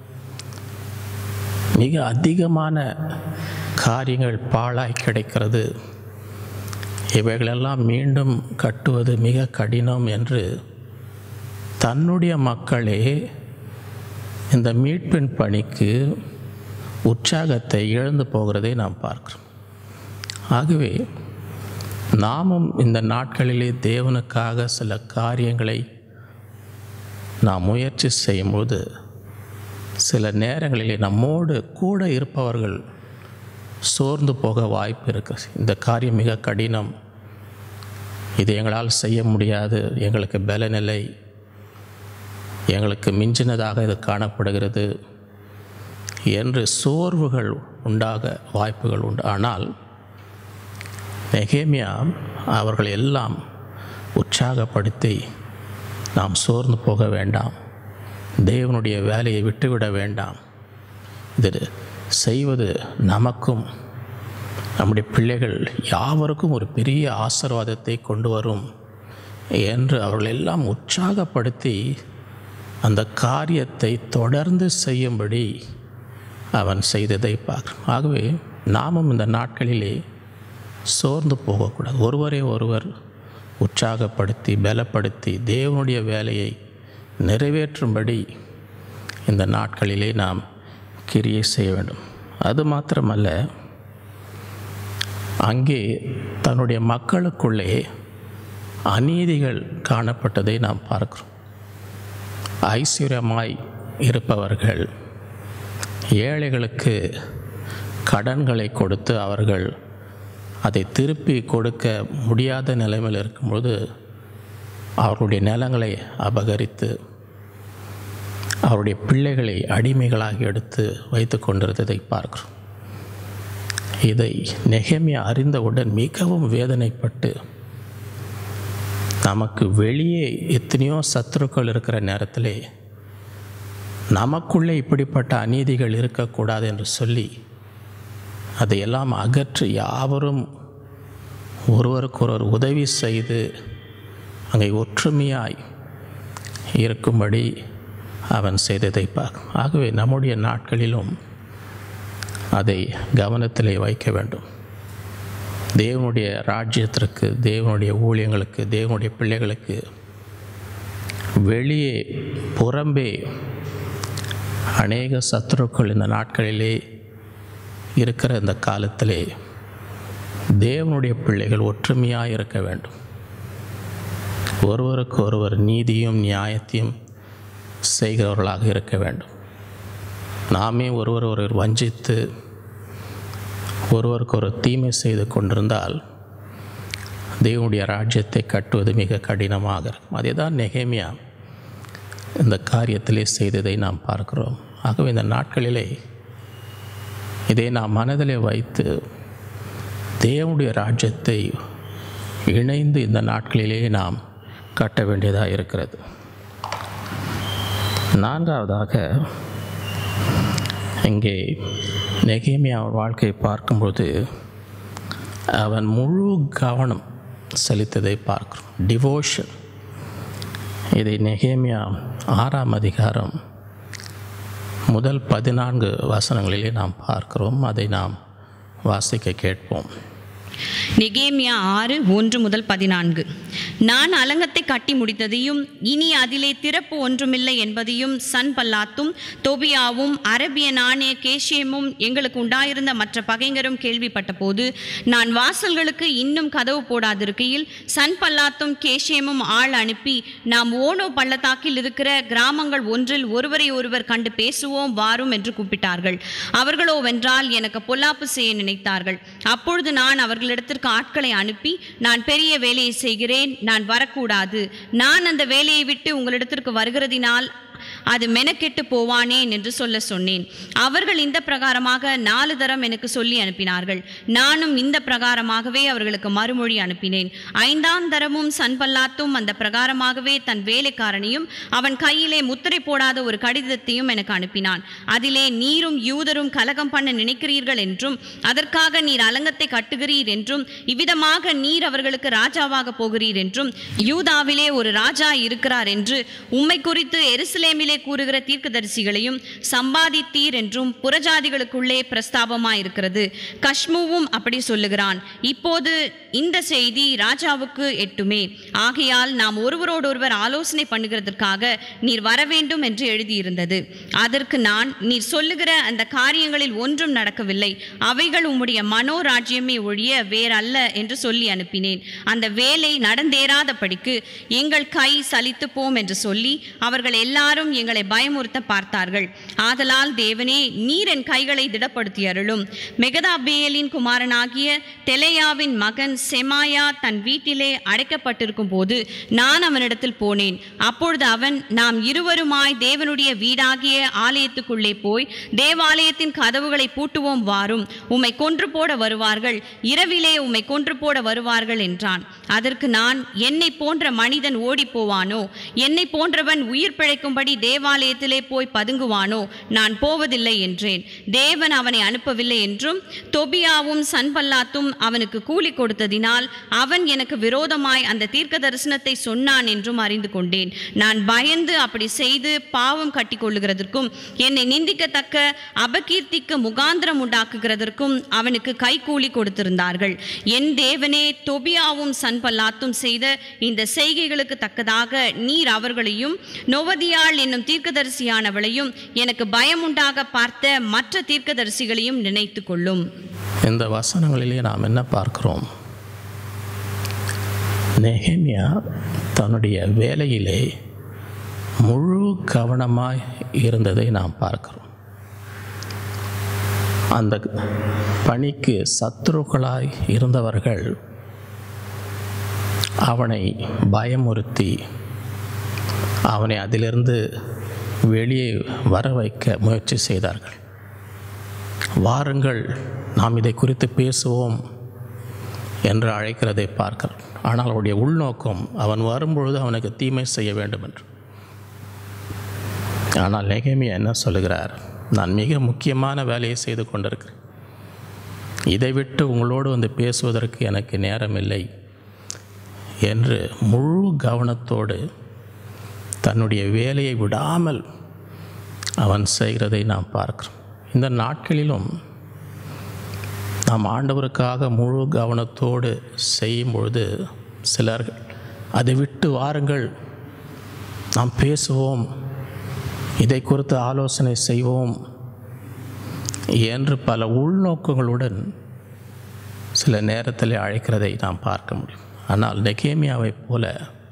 [SPEAKER 1] மிக அதிகமான காரியங்கள் பாழாய் கிடைக்கிறது இவைகளெல்லாம் மீண்டும் கட்டுவது மிக கடினம் என்று தன்னுடைய மக்களே இந்த மீட்பின் பணிக்கு உற்சாகத்தை இழந்து போகிறதை நாம் பார்க்கிறோம் ஆகவே நாமும் இந்த நாட்களிலே தேவனுக்காக சில காரியங்களை நாம் முயற்சி செய்யும்போது சில நேரங்களிலே நம்மோடு கூட இருப்பவர்கள் சோர்ந்து போக வாய்ப்பு இருக்குது இந்த காரியம் மிக கடினம் இது எங்களால் செய்ய முடியாது எங்களுக்கு பலனில்லை எங்களுக்கு மிஞ்சினதாக இது காணப்படுகிறது என்று சோர்வுகள் உண்டாக வாய்ப்புகள் உண்டு ஆனால் நெகேமியா அவர்கள் எல்லாம் உற்சாகப்படுத்தி நாம் சோர்ந்து போக வேண்டாம் தேவனுடைய வேலையை விட்டுவிட வேண்டாம் இது செய்வது நமக்கும் நம்முடைய பிள்ளைகள் யாவருக்கும் ஒரு பெரிய ஆசீர்வாதத்தை கொண்டு வரும் என்று அவர்கள் எல்லாம் உற்சாகப்படுத்தி அந்த காரியத்தை தொடர்ந்து செய்யும்படி அவன் செய்ததை பார்க்கிறோம் ஆகவே நாமும் இந்த நாட்களிலே சோர்ந்து போகக்கூடாது ஒருவரை ஒருவர் உற்சாகப்படுத்தி பலப்படுத்தி தேவனுடைய வேலையை நிறைவேற்றும்படி இந்த நாட்களிலே நாம் கிரியை செய்ய வேண்டும் அது மாத்திரமல்ல அங்கே தன்னுடைய மக்களுக்குள்ளே அநீதிகள் காணப்பட்டதை நாம் பார்க்கிறோம் ஐஸ்வர்யமாய் இருப்பவர்கள் ஏழைகளுக்கு கடன்களை கொடுத்து அவர்கள் அதை திருப்பி கொடுக்க முடியாத நிலைமையில் இருக்கும்பொழுது அவர்களுடைய நிலங்களை அபகரித்து அவருடைய பிள்ளைகளை அடிமைகளாக எடுத்து வைத்து கொண்டிருந்ததை பார்க்கிறோம் இதை நெகமியா அறிந்தவுடன் மிகவும் வேதனைப்பட்டு நமக்கு வெளியே எத்தனையோ சத்துருக்கள் இருக்கிற நேரத்திலே நமக்குள்ளே இப்படிப்பட்ட அநீதிகள் இருக்கக்கூடாது என்று சொல்லி அதையெல்லாம் அகற்றி யாவரும் ஒருவருக்கொருவர் உதவி செய்து அங்கே ஒற்றுமையாய் இருக்கும்படி அவன் செய்ததை பார்க்கும் ஆகவே நம்முடைய நாட்களிலும் அதை கவனத்திலே வைக்க வேண்டும் தேவனுடைய ராஜ்யத்திற்கு தேவனுடைய ஊழியங்களுக்கு தேவனுடைய பிள்ளைகளுக்கு வெளியே புறம்பே அநேக சத்துருக்கள் இந்த நாட்களிலே இருக்கிற இந்த காலத்திலே தேவனுடைய பிள்ளைகள் ஒற்றுமையாக இருக்க வேண்டும் ஒருவருக்கு ஒருவர் நீதியும் நியாயத்தையும் செய்கிறவர்களாக இருக்க வேண்டும் நாமே ஒருவர் ஒருவர் வஞ்சித்து ஒருவருக்கு ஒரு தீமை செய்து கொண்டிருந்தால் தேவனுடைய ராஜ்யத்தை கட்டுவது மிக கடினமாக இருக்கும் அதே தான் நெகேமியா இந்த காரியத்திலே செய்ததை நாம் பார்க்கிறோம் ஆகவே இந்த நாட்களிலே இதை நாம் மனதிலே வைத்து தேவனுடைய ராஜ்யத்தை இணைந்து இந்த நாட்களிலே நாம் கட்ட வேண்டியதாக இருக்கிறது நான்காவதாக இங்கே நெகேமியா வாழ்க்கையை பார்க்கும்போது அவன் முழு கவனம் செலுத்ததை பார்க்கிறோம் டிவோஷன் இதை நெகேமியா ஆறாம் அதிகாரம் முதல் பதினான்கு வசனங்களிலே நாம் பார்க்கிறோம் அதை நாம் வாசிக்க கேட்போம்
[SPEAKER 4] நெகேமியா ஆறு ஒன்று முதல் பதினான்கு நான் அலங்கத்தை அலங்கத்தை கட்டி முடித்ததையும் இனி அதிலே திறப்பு ஒன்றுமில்லை என்பதையும் சன்பல்லாத்தும் தொபியாவும் அரபியனானே கேஷியமும் எங்களுக்கு உண்டாயிருந்த மற்ற பகைஞரும் கேள்விப்பட்ட போது நான் வாசல்களுக்கு இன்னும் கதவு போடாதிருக்கையில் சன்பல்லாத்தும் கேஷியமும் ஆள் அனுப்பி நாம் ஓனோ பள்ளத்தாக்கில் இருக்கிற கிராமங்கள் ஒன்றில் ஒருவரை ஒருவர் கண்டு பேசுவோம் வாரும் என்று கூப்பிட்டார்கள் அவர்களோ வென்றால் எனக்கு பொல்லாப்பு செய்ய நினைத்தார்கள் அப்பொழுது நான் அவர்களிடத்திற்கு ஆட்களை அனுப்பி நான் பெரிய வேலையை செய்கிறேன் நான் வரக்கூடாது நான் அந்த வேலையை விட்டு உங்களிடத்திற்கு வருகிறதினால் அது மெனக்கெட்டு போவானேன் என்று சொல்ல சொன்னேன் அவர்கள் இந்த பிரகாரமாக நாலு தரம் எனக்கு சொல்லி அனுப்பினார்கள் நானும் இந்த பிரகாரமாகவே அவர்களுக்கு மறுமொழி அனுப்பினேன் ஐந்தாம் தரமும் சன்பல்லாத்தும் அந்த பிரகாரமாகவே தன் வேலைக்காரனையும் அவன் கையிலே முத்திரை போடாத ஒரு கடிதத்தையும் எனக்கு அனுப்பினான் அதிலே நீரும் யூதரும் கலகம் பண்ண நினைக்கிறீர்கள் என்றும் அதற்காக நீர் அலங்கத்தை கட்டுகிறீர் என்றும் இவ்விதமாக நீர் அவர்களுக்கு ராஜாவாக போகிறீர் என்றும் யூதாவிலே ஒரு ராஜா இருக்கிறார் என்று உம்மை குறித்து எருசலேமிலே கூறுகிற தீர்க்கதரிசிகளையும் சம்பாதித்தீர் என்றும் புறஜாதிகளுக்குள்ளே பிரஸ்தாபமாயிருக்கிறது கஷ்முவும் அப்படி சொல்லுகிறான் இப்போது இந்த செய்தி ராஜாவுக்கு எட்டுமே ஆகையால் நாம் ஒருவரோடொருவர் ஆலோசனை பண்ணுகிறதற்காக நீர் வர வேண்டும் என்று எழுதியிருந்தது அதற்கு நான் நீர் சொல்லுகிற அந்த காரியங்களில் ஒன்றும் நடக்கவில்லை அவைகள் உம்முடைய மனோராஜ்யமே ஒழிய வேறல்ல என்று சொல்லி அனுப்பினேன் அந்த வேலை நடந்தேறாதபடிக்கு எங்கள் கை சலித்து போம் என்று சொல்லி அவர்கள் எல்லாரும் எங்களை பயமுறுத்த பார்த்தார்கள் ஆதலால் தேவனே நீர் என் கைகளை திடப்படுத்தி அருளும் மெகதாபேலின் குமாரனாகிய தெலையாவின் மகன் செமாயா தன் வீட்டிலே அடைக்கப்பட்டிருக்கும் போது நான் அவனிடத்தில் போனேன் அப்பொழுது அவன் நாம் இருவருமாய் தேவனுடைய வீடாகிய ஆலயத்துக்குள்ளே போய் தேவாலயத்தின் கதவுகளை பூட்டுவோம் வாரும் உம்மை கொன்று போட வருவார்கள் இரவிலே உம்மை கொன்று போட வருவார்கள் என்றான் அதற்கு நான் என்னை போன்ற மனிதன் ஓடிப் போவானோ என்னை போன்றவன் உயிர் பிழைக்கும்படி தேவாலயத்திலே போய் பதுங்குவானோ நான் போவதில்லை என்றேன் தேவன் அவனை அனுப்பவில்லை என்றும் தொபியாவும் சன்பல்லாத்தும் அவனுக்கு கூலி கொடுத்ததினால் அவன் எனக்கு விரோதமாய் அந்த தீர்க்க தரிசனத்தை சொன்னான் என்றும் அறிந்து கொண்டேன் நான் பயந்து அப்படி செய்து பாவம் கட்டிக்கொள்ளுகிறதற்கும் என்னை நிந்திக்கத்தக்க அபகீர்த்திக்கு முகாந்திரம் உண்டாக்குகிறதற்கும் அவனுக்கு கைக்கூலி கொடுத்திருந்தார்கள் என் தேவனே தொபியாவும் சன்பல்லாத்தும் செய்த இந்த செய்கைகளுக்கு தக்கதாக நீர் அவர்களையும் நொவதியாள் என்னும் தீர்க்கதரிசியானவளையும் எனக்கு பயமுண்டாக பார்த்த மற்ற தீர்க்கதரிசிகளையும் நினைத்து கொள்ளும்
[SPEAKER 1] இந்த வசனங்களிலே நாம் என்ன பார்க்கிறோம் நெஹேமியா தன்னுடைய வேலையிலே முழு கவனமாய் இருந்ததை நாம் பார்க்கிறோம் அந்த பணிக்கு சத்துருக்களாய் இருந்தவர்கள் அவனை பயமுறுத்தி அவனை அதிலிருந்து வெளியே வர வைக்க முயற்சி செய்தார்கள் வாருங்கள் நாம் இதை குறித்து பேசுவோம் என்று அழைக்கிறதை பார்க்கிறோம் ஆனால் அவருடைய உள்நோக்கம் அவன் வரும்பொழுது அவனுக்கு தீமை செய்ய வேண்டும் என்று ஆனால் நெகேமியா என்ன சொல்லுகிறார் நான் மிக முக்கியமான வேலையை செய்து கொண்டிருக்கிறேன் இதை விட்டு உங்களோடு வந்து பேசுவதற்கு எனக்கு நேரமில்லை என்று முழு கவனத்தோடு தன்னுடைய வேலையை விடாமல் அவன் செய்கிறதை நாம் பார்க்கிறோம் இந்த நாட்களிலும் நாம் ஆண்டவருக்காக முழு கவனத்தோடு செய்யும் பொழுது சிலர்கள் அதை விட்டு வாருங்கள் நாம் பேசுவோம் இதை குறித்து ஆலோசனை செய்வோம் என்று பல உள்நோக்கங்களுடன் சில நேரத்தில் அழைக்கிறதை நாம் பார்க்க முடியும் ஆனால் நெகேமியாவைப் போல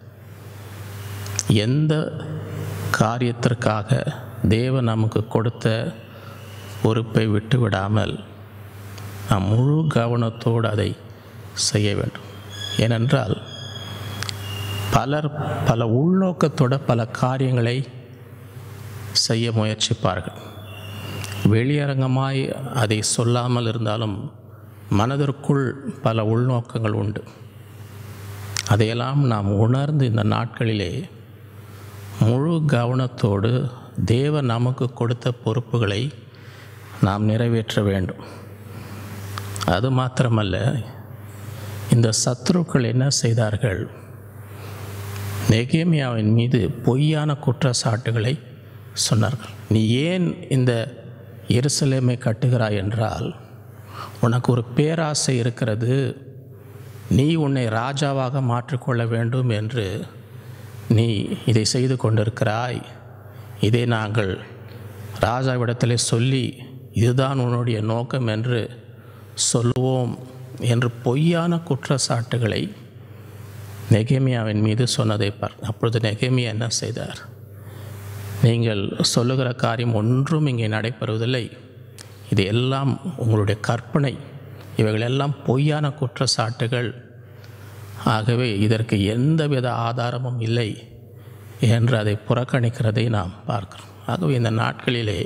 [SPEAKER 1] எந்த காரியத்திற்காக தேவன் நமக்கு கொடுத்த பொறுப்பை விட்டு விடாமல் நாம் முழு கவனத்தோடு அதை செய்ய வேண்டும் ஏனென்றால் பலர் பல உள்நோக்கத்தோட பல காரியங்களை செய்ய முயற்சிப்பார்கள் வெளியரங்கமாய் அதை சொல்லாமல் இருந்தாலும் மனதிற்குள் பல உள்நோக்கங்கள் உண்டு அதையெல்லாம் நாம் உணர்ந்து இந்த நாட்களிலே முழு கவனத்தோடு தேவன் நமக்கு கொடுத்த பொறுப்புகளை நாம் நிறைவேற்ற வேண்டும் அது மாத்திரமல்ல இந்த சத்துருக்கள் என்ன செய்தார்கள் நெகேமியாவின் மீது பொய்யான குற்றச்சாட்டுகளை சொன்னார்கள் நீ ஏன் இந்த எருசலேமை கட்டுகிறாய் என்றால் உனக்கு ஒரு பேராசை இருக்கிறது நீ உன்னை ராஜாவாக மாற்றிக்கொள்ள வேண்டும் என்று நீ இதை செய்து கொண்டிருக்கிறாய் இதை நாங்கள் ராஜாவிடத்திலே சொல்லி இதுதான் உன்னுடைய நோக்கம் என்று சொல்லுவோம் என்று பொய்யான குற்றச்சாட்டுகளை நெகேமியாவின் மீது சொன்னதை பார் அப்பொழுது நெகேமியா என்ன செய்தார் நீங்கள் சொல்லுகிற காரியம் ஒன்றும் இங்கே நடைபெறுவதில்லை இது எல்லாம் உங்களுடைய கற்பனை இவைகளெல்லாம் பொய்யான குற்றச்சாட்டுகள் ஆகவே இதற்கு எந்தவித ஆதாரமும் இல்லை என்று அதை புறக்கணிக்கிறதை நாம் பார்க்கிறோம் ஆகவே இந்த நாட்களிலே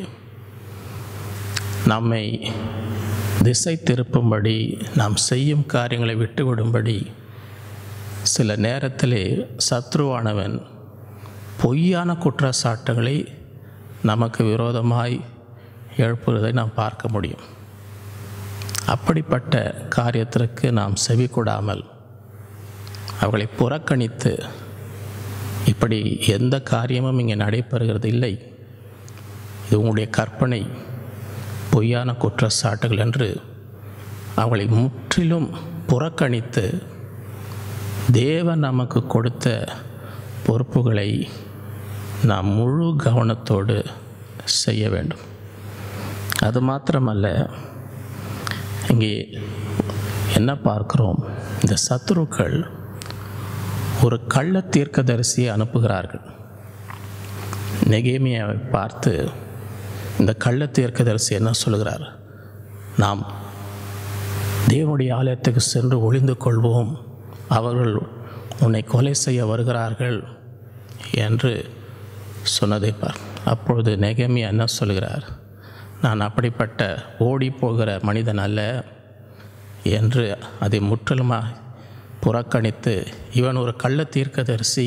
[SPEAKER 1] நம்மை திசை திருப்பும்படி நாம் செய்யும் காரியங்களை விட்டுவிடும்படி சில நேரத்திலே சத்ருவானவன் பொய்யான குற்றச்சாட்டுகளை நமக்கு விரோதமாய் எழுப்புவதை நாம் பார்க்க முடியும் அப்படிப்பட்ட காரியத்திற்கு நாம் செவி கொடாமல் அவர்களை புறக்கணித்து இப்படி எந்த காரியமும் இங்கே நடைபெறுகிறது இல்லை இது உங்களுடைய கற்பனை பொய்யான குற்றச்சாட்டுகள் என்று அவளை முற்றிலும் புறக்கணித்து தேவன் நமக்கு கொடுத்த பொறுப்புகளை நாம் முழு கவனத்தோடு செய்ய வேண்டும் அது மாத்திரமல்ல இங்கே என்ன பார்க்கிறோம் இந்த சத்துருக்கள் ஒரு கள்ள தீர்க்கதரிசியை அனுப்புகிறார்கள் நெகேமியாவை பார்த்து இந்த கள்ள தீர்க்கதரிசி என்ன சொல்கிறார் நாம் தேவனுடைய ஆலயத்துக்கு சென்று ஒளிந்து கொள்வோம் அவர்கள் உன்னை கொலை செய்ய வருகிறார்கள் என்று சொன்னதை பார் அப்பொழுது நெகேமியா என்ன சொல்கிறார் நான் அப்படிப்பட்ட ஓடி போகிற மனிதன் அல்ல என்று அதை முற்றிலுமாக புறக்கணித்து இவன் ஒரு கள்ள தீர்க்கதரிசி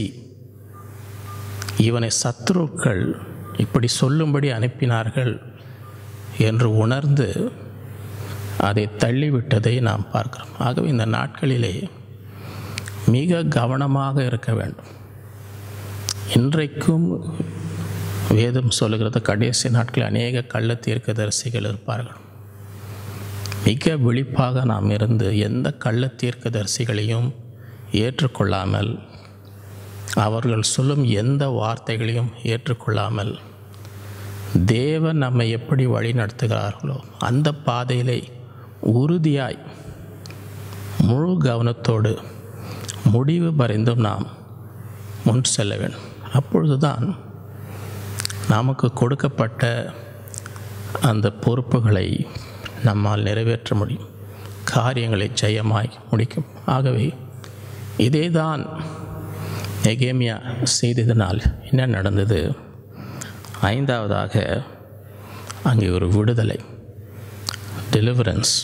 [SPEAKER 1] இவனை சத்துருக்கள் இப்படி சொல்லும்படி அனுப்பினார்கள் என்று உணர்ந்து அதை தள்ளிவிட்டதை நாம் பார்க்கிறோம் ஆகவே இந்த நாட்களிலே மிக கவனமாக இருக்க வேண்டும் இன்றைக்கும் வேதம் சொல்லுகிறது கடைசி நாட்களில் அநேக கள்ள தீர்க்கதரிசிகள் இருப்பார்கள் மிக விழிப்பாக நாம் இருந்து எந்த கள்ள தீர்க்கதரிசிகளையும் ஏற்றுக்கொள்ளாமல் அவர்கள் சொல்லும் எந்த வார்த்தைகளையும் ஏற்றுக்கொள்ளாமல் தேவன் நம்மை எப்படி வழி நடத்துகிறார்களோ அந்த பாதையிலே உறுதியாய் முழு கவனத்தோடு முடிவு பறிந்தும் நாம் முன் செல்ல வேண்டும் அப்பொழுதுதான் நமக்கு கொடுக்கப்பட்ட அந்த பொறுப்புகளை நம்மால் நிறைவேற்ற முடியும் காரியங்களை ஜெயமாய் முடிக்கும் ஆகவே இதேதான் எகேமியா செய்ததினால் என்ன நடந்தது ஐந்தாவதாக அங்கே ஒரு விடுதலை டெலிவரன்ஸ்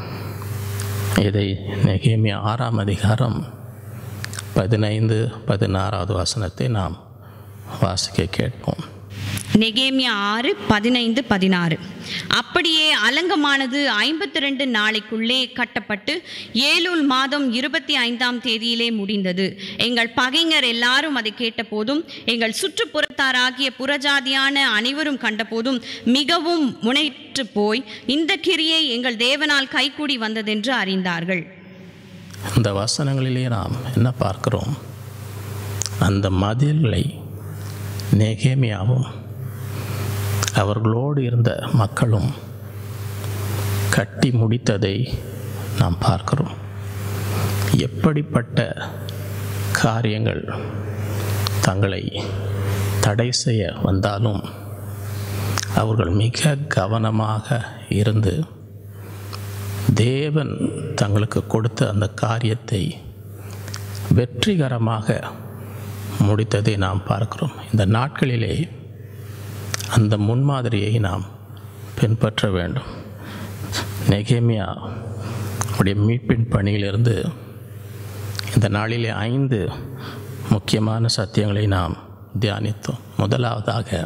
[SPEAKER 1] இதை நெகேமியா ஆறாம் அதிகாரம் பதினைந்து பதினாறாவது வசனத்தை நாம் வாசிக்க கேட்போம்
[SPEAKER 4] நெகேமியா ஆறு பதினைந்து பதினாறு அப்படியே அலங்கமானது ஐம்பத்தி ரெண்டு நாளைக்குள்ளே கட்டப்பட்டு ஏலூல் மாதம் இருபத்தி ஐந்தாம் தேதியிலே முடிந்தது எங்கள் பகைஞர் எல்லாரும் அதை கேட்டபோதும் எங்கள் சுற்றுப்புறத்தாராகிய புறஜாதியான அனைவரும் கண்டபோதும் மிகவும் முனைற்று போய் இந்த கிரியை எங்கள் தேவனால் கைகூடி வந்ததென்று அறிந்தார்கள்
[SPEAKER 1] இந்த வசனங்களிலே நாம் என்ன பார்க்கிறோம் அந்த மதில்களை நெகேமியாவும் அவர்களோடு இருந்த மக்களும் கட்டி முடித்ததை நாம் பார்க்கிறோம் எப்படிப்பட்ட காரியங்கள் தங்களை தடை செய்ய வந்தாலும் அவர்கள் மிக கவனமாக இருந்து தேவன் தங்களுக்கு கொடுத்த அந்த காரியத்தை வெற்றிகரமாக முடித்ததை நாம் பார்க்கிறோம் இந்த நாட்களிலே அந்த முன்மாதிரியை நாம் பின்பற்ற வேண்டும் நெகேமியா உடைய மீட்பின் பணியிலிருந்து இந்த நாளிலே ஐந்து முக்கியமான சத்தியங்களை நாம் தியானித்தோம் முதலாவதாக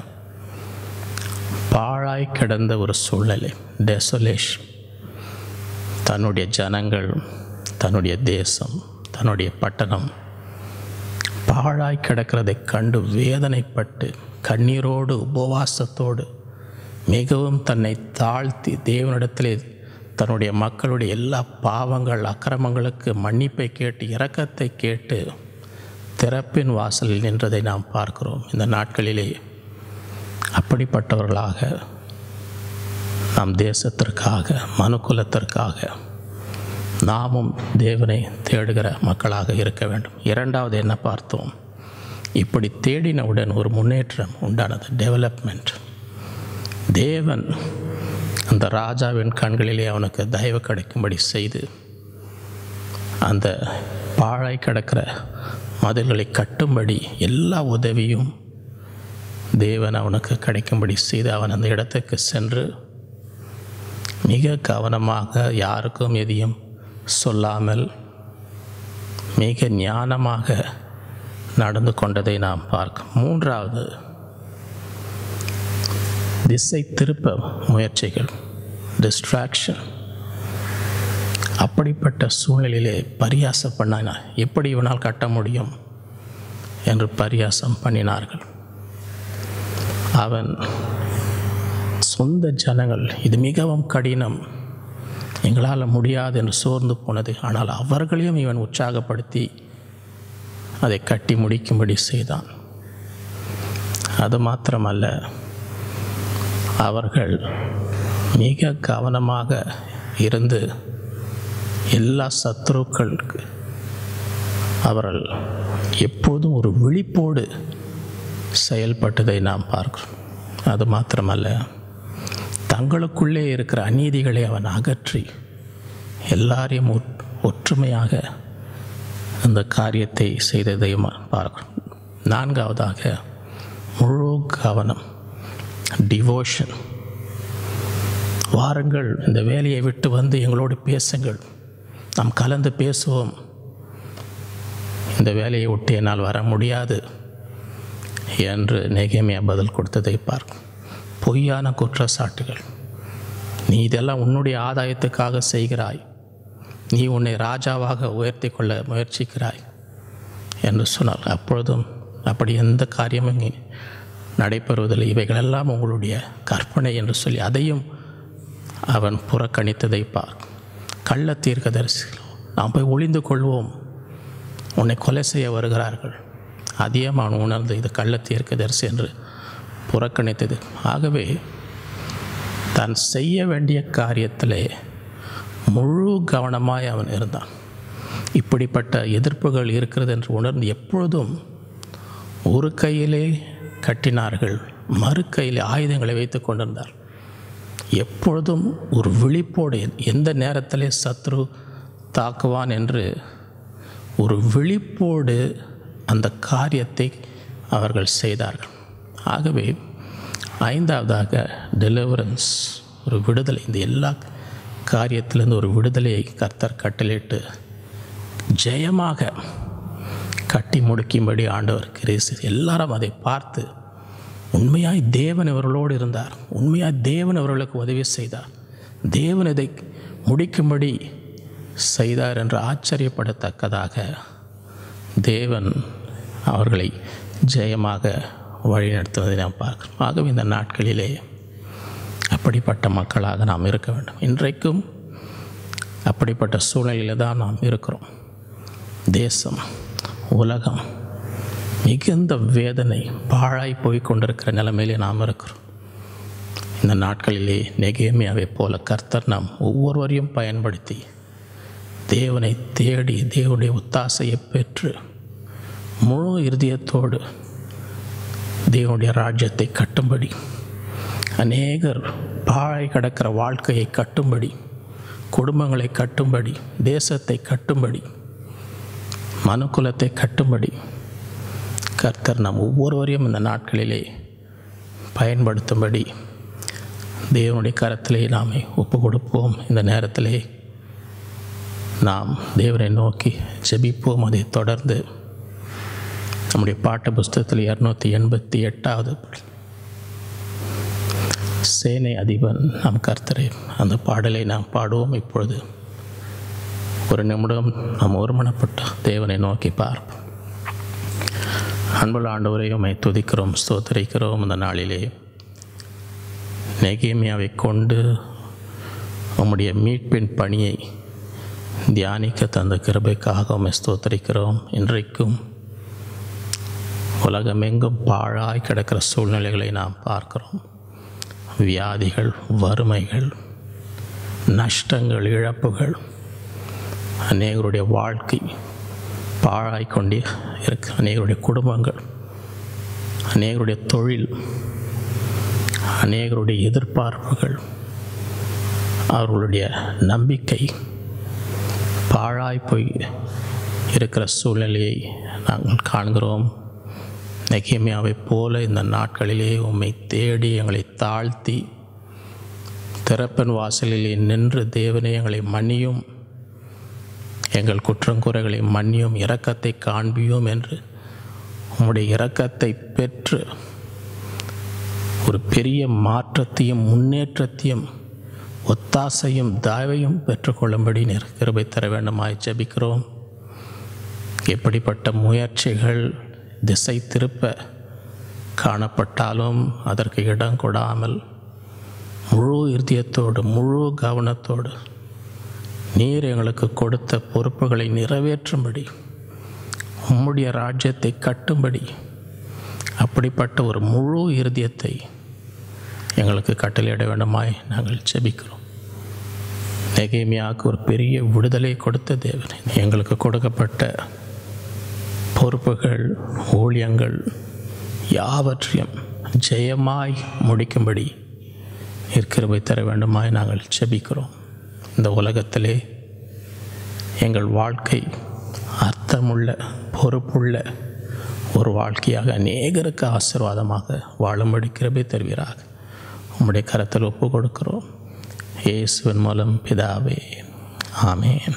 [SPEAKER 1] பாழாய் கிடந்த ஒரு சூழ்நிலை டெசோலேஷன் தன்னுடைய ஜனங்கள் தன்னுடைய தேசம் தன்னுடைய பட்டணம் பாழாய் கிடக்கிறதைக் கண்டு வேதனைப்பட்டு கண்ணீரோடு உபவாசத்தோடு மிகவும் தன்னை தாழ்த்தி தேவனிடத்திலே தன்னுடைய மக்களுடைய எல்லா பாவங்கள் அக்கிரமங்களுக்கு மன்னிப்பை கேட்டு இரக்கத்தை கேட்டு திறப்பின் வாசலில் நின்றதை நாம் பார்க்கிறோம் இந்த நாட்களிலே அப்படிப்பட்டவர்களாக நம் தேசத்திற்காக மனுக்குலத்திற்காக நாமும் தேவனை தேடுகிற மக்களாக இருக்க வேண்டும் இரண்டாவது என்ன பார்த்தோம் இப்படி தேடினவுடன் ஒரு முன்னேற்றம் உண்டானது டெவலப்மெண்ட் தேவன் அந்த ராஜாவின் கண்களிலே அவனுக்கு தயவு கிடைக்கும்படி செய்து அந்த பாழாய் கிடக்கிற மதில்களை கட்டும்படி எல்லா உதவியும் தேவன் அவனுக்கு கிடைக்கும்படி செய்து அவன் அந்த இடத்துக்கு சென்று மிக கவனமாக யாருக்கும் எதையும் சொல்லாமல் மிக ஞானமாக நடந்து கொண்டதை நாம் பார்க்க மூன்றாவது திசை திருப்ப முயற்சிகள் டிஸ்ட்ராக்ஷன் அப்படிப்பட்ட சூழ்நிலையிலே பரியாசம் பண்ண எப்படி இவனால் கட்ட முடியும் என்று பரியாசம் பண்ணினார்கள் அவன் சொந்த ஜனங்கள் இது மிகவும் கடினம் எங்களால் முடியாது என்று சோர்ந்து போனது ஆனால் அவர்களையும் இவன் உற்சாகப்படுத்தி அதை கட்டி முடிக்கும்படி செய்தான் அது மாத்திரமல்ல அவர்கள் மிக கவனமாக இருந்து எல்லா சத்துருக்களுக்கு அவர்கள் எப்போதும் ஒரு விழிப்போடு செயல்பட்டதை நாம் பார்க்கிறோம் அது மாத்திரமல்ல தங்களுக்குள்ளே இருக்கிற அநீதிகளை அவன் அகற்றி எல்லாரையும் ஒற்- ஒற்றுமையாக அந்த காரியத்தை செய்ததை ம- பார்க்கிறோம் நான்காவதாக முழு கவனம் டிவோஷன் வாருங்கள் இந்த வேலையை விட்டு வந்து எங்களோடு பேசுங்கள் நாம் கலந்து பேசுவோம் இந்த வேலையை விட்டு என்னால் வர முடியாது என்று நெகேமியா பதில் கொடுத்ததை பார்க்கும் பொய்யான குற்றச்சாட்டுகள் நீ இதெல்லாம் உன்னுடைய ஆதாயத்துக்காக செய்கிறாய் நீ உன்னை ராஜாவாக உயர்த்தி கொள்ள முயற்சிக்கிறாய் என்று சொன்னார் அப்பொழுதும் அப்படி எந்த காரியமும் இங்கே நடைபெறுவதில்லை இவைகளெல்லாம் உங்களுடைய கற்பனை என்று சொல்லி அதையும் அவன் புறக்கணித்ததை பார் கள்ள தீர்க்கதரிசி நாம் போய் ஒளிந்து கொள்வோம் உன்னை கொலை செய்ய வருகிறார்கள் அதையும் அவன் உணர்ந்து இது கள்ள தீர்க்கதரிசி என்று புறக்கணித்தது ஆகவே தான் செய்ய வேண்டிய காரியத்திலே முழு கவனமாய் அவன் இருந்தான் இப்படிப்பட்ட எதிர்ப்புகள் இருக்கிறது என்று உணர்ந்து எப்பொழுதும் ஒரு கையிலே கட்டினார்கள் மறு கையிலே ஆயுதங்களை வைத்து கொண்டிருந்தார் எப்பொழுதும் ஒரு விழிப்போடு எந்த நேரத்திலே சத்ரு தாக்குவான் என்று ஒரு விழிப்போடு அந்த காரியத்தை அவர்கள் செய்தார்கள் ஆகவே ஐந்தாவதாக டெலிவரன்ஸ் ஒரு விடுதலை இந்த எல்லா காரியத்திலிருந்து ஒரு விடுதலையை கர்த்தர் கட்டளையிட்டு ஜெயமாக கட்டி முடிக்கும்படி ஆண்டவர் கிரேசு எல்லாரும் அதை பார்த்து உண்மையாய் தேவன் இவர்களோடு இருந்தார் உண்மையாய் தேவன் அவர்களுக்கு உதவி செய்தார் தேவன் இதை முடிக்கும்படி செய்தார் என்று ஆச்சரியப்படத்தக்கதாக தேவன் அவர்களை ஜெயமாக வழிநடத்துவதை நாம் பார்க்கிறோம் ஆகவே இந்த நாட்களிலே அப்படிப்பட்ட மக்களாக நாம் இருக்க வேண்டும் இன்றைக்கும் அப்படிப்பட்ட சூழ்நிலையில் தான் நாம் இருக்கிறோம் தேசம் உலகம் மிகுந்த வேதனை பாழாய் போய் கொண்டிருக்கிற நிலைமையிலே நாம் இருக்கிறோம் இந்த நாட்களிலே நெகேமியாவை போல கர்த்தர் நாம் ஒவ்வொருவரையும் பயன்படுத்தி தேவனை தேடி தேவனுடைய ஒத்தாசையை பெற்று முழு இருதயத்தோடு தேவனுடைய ராஜ்யத்தை கட்டும்படி அநேகர் பாழை கிடக்கிற வாழ்க்கையை கட்டும்படி குடும்பங்களை கட்டும்படி தேசத்தை கட்டும்படி மனுக்குலத்தை கட்டும்படி கர்த்தர் நாம் ஒவ்வொருவரையும் இந்த நாட்களிலே பயன்படுத்தும்படி தேவனுடைய கரத்திலே நாமே ஒப்பு கொடுப்போம் இந்த நேரத்திலே நாம் தேவனை நோக்கி ஜெபிப்போம் அதை தொடர்ந்து நம்முடைய பாட்டு புஸ்தகத்தில் இரநூத்தி எண்பத்தி எட்டாவது சேனை அதிபன் நம் கர்த்தரை அந்த பாடலை நாம் பாடுவோம் இப்பொழுது ஒரு நிமிடம் நாம் ஒருமனப்பட்ட தேவனை நோக்கி பார்ப்போம் அன்புள்ள ஆண்டவரை உம்மை துதிக்கிறோம் ஸ்தோத்தரிக்கிறோம் இந்த நாளிலே நெகேமியாவை கொண்டு உம்முடைய மீட்பின் பணியை தியானிக்க தந்த கிருபைக்காக உம்மை ஸ்தோத்தரிக்கிறோம் இன்றைக்கும் உலகமெங்கும் பாழாய் கிடக்கிற சூழ்நிலைகளை நாம் பார்க்கிறோம் வியாதிகள் வறுமைகள் நஷ்டங்கள் இழப்புகள் அநேகருடைய வாழ்க்கை பாழாய் கொண்டே இருக்கு அநேகருடைய குடும்பங்கள் அநேகருடைய தொழில் அநேகருடைய எதிர்பார்ப்புகள் அவர்களுடைய நம்பிக்கை பாழாய் போய் இருக்கிற சூழ்நிலையை நாங்கள் காண்கிறோம் நெகேமியாவைப் போல இந்த நாட்களிலே உம்மை தேடி எங்களை தாழ்த்தி திறப்பன் வாசலிலே நின்று தேவனே எங்களை மன்னியும் எங்கள் குற்றங்குறைகளை மன்னியும் இரக்கத்தை காண்பியும் என்று உம்முடைய இரக்கத்தை பெற்று ஒரு பெரிய மாற்றத்தையும் முன்னேற்றத்தையும் ஒத்தாசையும் தயவையும் பெற்றுக்கொள்ளும்படி நீர் கிருபை தர வேண்டுமாய் ஜெபிக்கிறோம் எப்படிப்பட்ட முயற்சிகள் திசை திருப்ப காணப்பட்டாலும் அதற்கு இடம் கொடாமல் முழு இருதயத்தோடு முழு கவனத்தோடு நீர் எங்களுக்கு கொடுத்த பொறுப்புகளை நிறைவேற்றும்படி உம்முடைய ராஜ்யத்தை கட்டும்படி அப்படிப்பட்ட ஒரு முழு இருதயத்தை எங்களுக்கு கட்டளையிட வேண்டுமாய் நாங்கள் செபிக்கிறோம் நெகேமியாவுக்கு ஒரு பெரிய விடுதலை கொடுத்த தேவன் எங்களுக்கு கொடுக்கப்பட்ட பொறுப்புகள் ஊழியங்கள் யாவற்றையும் ஜெயமாய் முடிக்கும்படி இருக்கிறவை தர வேண்டுமாய் நாங்கள் செபிக்கிறோம் இந்த உலகத்திலே எங்கள் வாழ்க்கை அர்த்தமுள்ள பொறுப்புள்ள ஒரு வாழ்க்கையாக அநேகருக்கு ஆசீர்வாதமாக வாழும்படி கிருபை தருவீராக உம்முடைய கரத்தில் ஒப்பு கொடுக்கிறோம் இயேசுவின் மூலம் பிதாவே ஆமேன்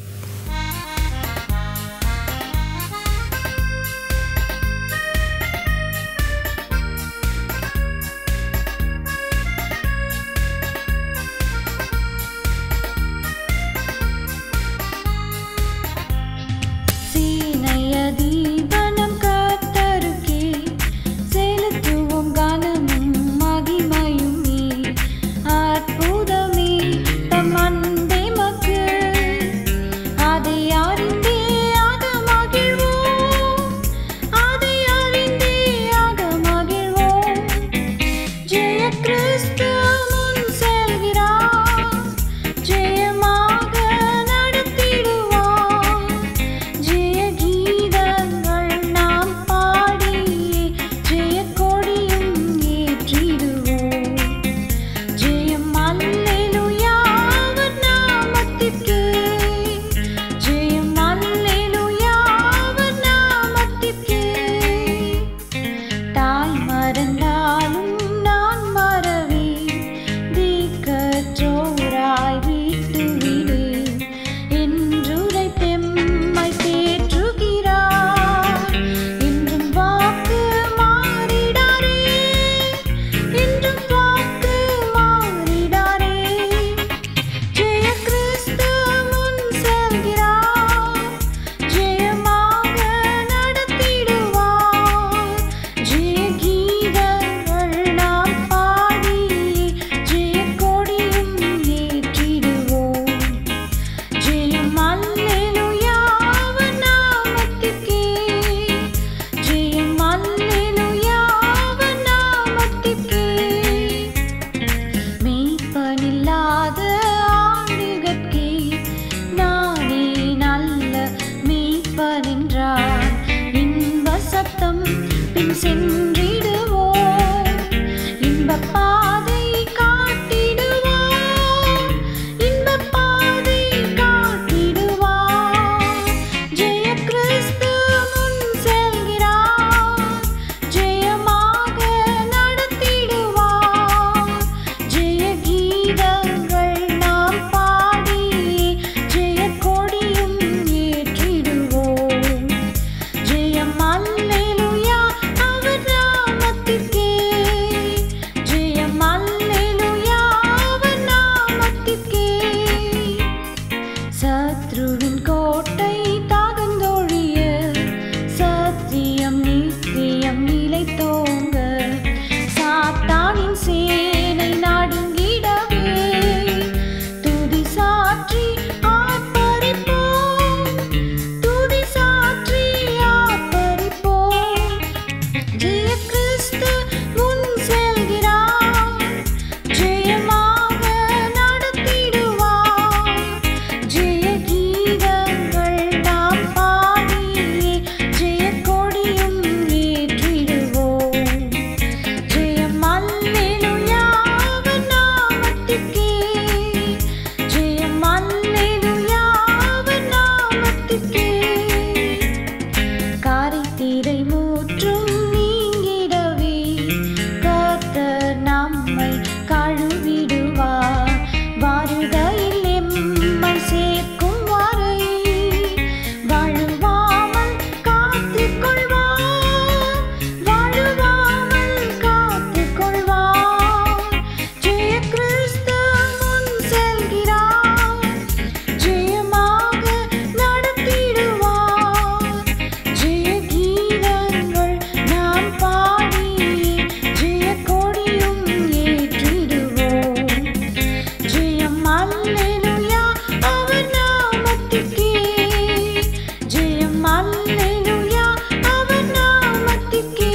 [SPEAKER 2] சீனைய தீபனம் கர்த்தருக்கே செலுத்துவோம் கனமும் மகிமையுமே அற்புதமே தம் அன்பே மக்கள் அதை அறிந்தே ஆக மகிழ்வோம் அதை அறிந்தே ஆக மகிழ்வோம் ஜெய கிறிஸ்து முன் செல்கிறார் ஜெயமாக நடத்திடுவார் ஜெய கீதங்கள் நாம் பாடி ஜெய கொடியும் ஏற்றிடுவோம் ஜெயம் அல்லேலூயா அவர் நாமத்திற்கே ஜெயம் அல்லேலூயா அவர் நாமத்திற்கே தாய் மறந்தாலும் நான் மறவேன் தீக்கற்றோராய் விட்டு விடேன் என்றுரை தெம்மை தேற்றுகிறார் என்றும் வாக்கு மாறிடாரே என்றும் வாக்கு மாறிடாரே ஜெய கிறிஸ்து முன் செல்கிறார் ஜெயமாக நடத்திடுவார் ஜெய கீதங்கள் நாம் பாடி ஜெய கொடியும் ஏற்றிடுவோம் ஜெயம் அல்லேலூயா அவர் நாமத்திற்கே ஜெயம் அல்லேலூயா அவர் நாமத்திற்கே மெய்ப்பனில்லாத ஆண்டுகட்கே நானே நல்ல மெய்ப்பனின்றார் இன்ப சத்தம் பின் சென்றிடுவோம் இன்ப பாதை காட்டிடுவார் இன்ப பாதை காட்டிடுவார் ஜெய கிறிஸ்து முன் செல்கிறார் ஜெயமாக நடத்திடுவார் ஜெய கீதங்கள் நாம் பாடி ஜெய கொடியும் ஏற்றிடுவோம் ஜெயம் அல்லேலூயா அவர் நாமத்திற்கே ஜெயம் கிறிஸ்து முன் செல்கிறார் ஜெயமாக நடத்திடுவார் ஜெய கீதங்கள் நாம் பாடியே ஜெய கொடியும் ஏற்றிடுவோம் ஜெயம் அல்லேலூயா அவர் நாமத்துக்கே ஜெயம் அல்லேலூயா அவர் நாமத்துக்கே காரித்தீரை மூற்றும் நீங்கிடவே கர்த்தர் நம்மை கழுவிடுவார் வருகையில் எம்மை சேர்க்கும் வரை வாழுவாமல் காத்துக் கொள்வார் வாழுவாமல் காத்துக் கொள்வார் ஜெய கிறிஸ்து முன் செல்கிறார் ஜெயமாக நடத்திடுவார் ஜெய கீதங்கள் நாம் பாடி ஜெய கொடியும் ஏற்றிடுவோம் ஜெயம் அல்லேலூயா அவர் நாமத்துக்கே ஜெயம் அல்லேலூயா அவர் நாமத்துக்கே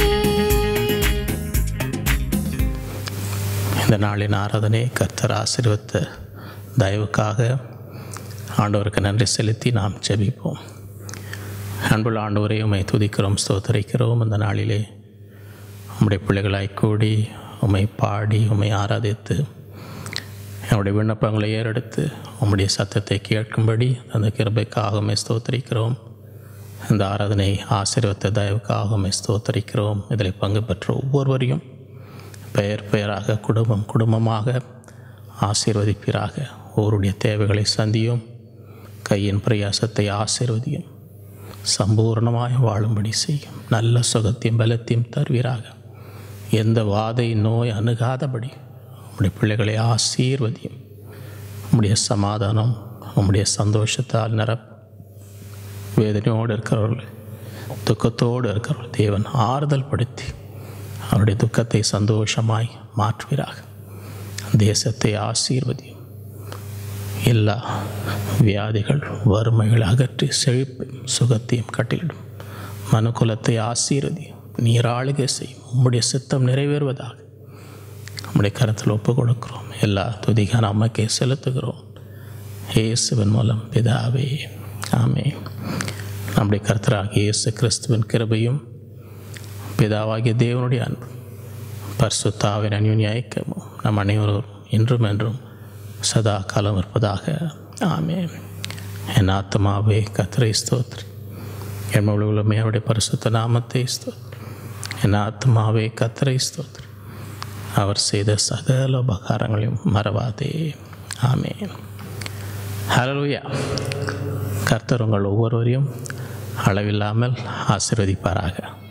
[SPEAKER 1] இந்த நாளின் ஆராதனை கர்த்தர் ஆசீர்வத்த தயவுக்காக ஆண்டவருக்கு நன்றி செலுத்தி நாம் ஜெபிப்போம் அன்புள்ள ஆண்டவரை உம்மை துதிக்கிறோம் ஸ்தோத்தரிக்கிறோம் இந்த நாளிலே உம்முடைய பிள்ளைகளாய் கூடி உம்மை பாடி உம்மை ஆராதித்து என்னுடைய விண்ணப்பங்களை ஏறெடுத்து உம்முடைய சத்தத்தை கேட்கும்படி அந்த கிருபைக்காக உம்மை ஸ்தோத்தரிக்கிறோம் இந்த ஆராதனை ஆசீர்வத்த தயவுக்காக உம்மை ஸ்தோத்தரிக்கிறோம் இதில் பங்கு பெற்ற ஒவ்வொருவரையும் பெயர் பெயராக குடும்பம் குடும்பமாக ஆசீர்வதிப்பீராக ஒருடைய தேவைகளை சந்தியும் கையின் பிரயாசத்தை ஆசீர்வதியும் சம்பூர்ணமாய் வாழும்படி செய்யும் நல்ல சுகத்தையும் பலத்தையும் தருவீராக எந்த வாதை நோய் அணுகாதபடி உம்முடைய பிள்ளைகளை ஆசீர்வதியும் உம்முடைய சமாதானம் உம்முடைய சந்தோஷத்தால் நிரப் வேதனையோடு இருக்கிறவர்கள் துக்கத்தோடு இருக்கிறவர்கள் தேவன் ஆறுதல் படுத்தி அவருடைய துக்கத்தை சந்தோஷமாய் மாற்றுவீராக தேசத்தை ஆசீர்வதியும் எல்லா வியாதிகள் வறுமைகள் அகற்றி செழிப்பையும் சுகத்தையும் கட்டிடும் மனுக்குலத்தை ஆசீர்வதியும் நீராளுகை செய்யும் உம்முடைய சித்தம் நிறைவேறுவதாக உம்முடைய கருத்தில் ஒப்பு கொடுக்கிறோம் எல்லா துதிகான அம்மைக்கே செலுத்துகிறோம் இயேசுவின் மூலம் பிதாவே ஆமே நம்முடைய கர்த்தராகிய இயேசு கிறிஸ்துவின் கிருபையும் பிதாவாகிய தேவனுடைய அன்பு பரிசுத்தாவின் அந்யுன்ய ஐக்கியமும் நம் அனைவரும் இன்றும் என்றும் சதா காலம் இருப்பதாக ஆமே என் ஆத்மாவே கத்திரை ஸ்தோத்ரி என் முழு உலமையோடைய பரிசுத்த நாமத்தை ஸ்தோத்ரி என் ஆத்மாவே கத்திரை ஸ்தோத்ரி அவர் செய்த சகல உபகாரங்களையும் மறவாதே ஆமேன் ஹalleluya கர்த்தர் உங்கள் ஒவ்வொருவரையும் அளவில்லாமல் ஆசீர்வதிப்பாராக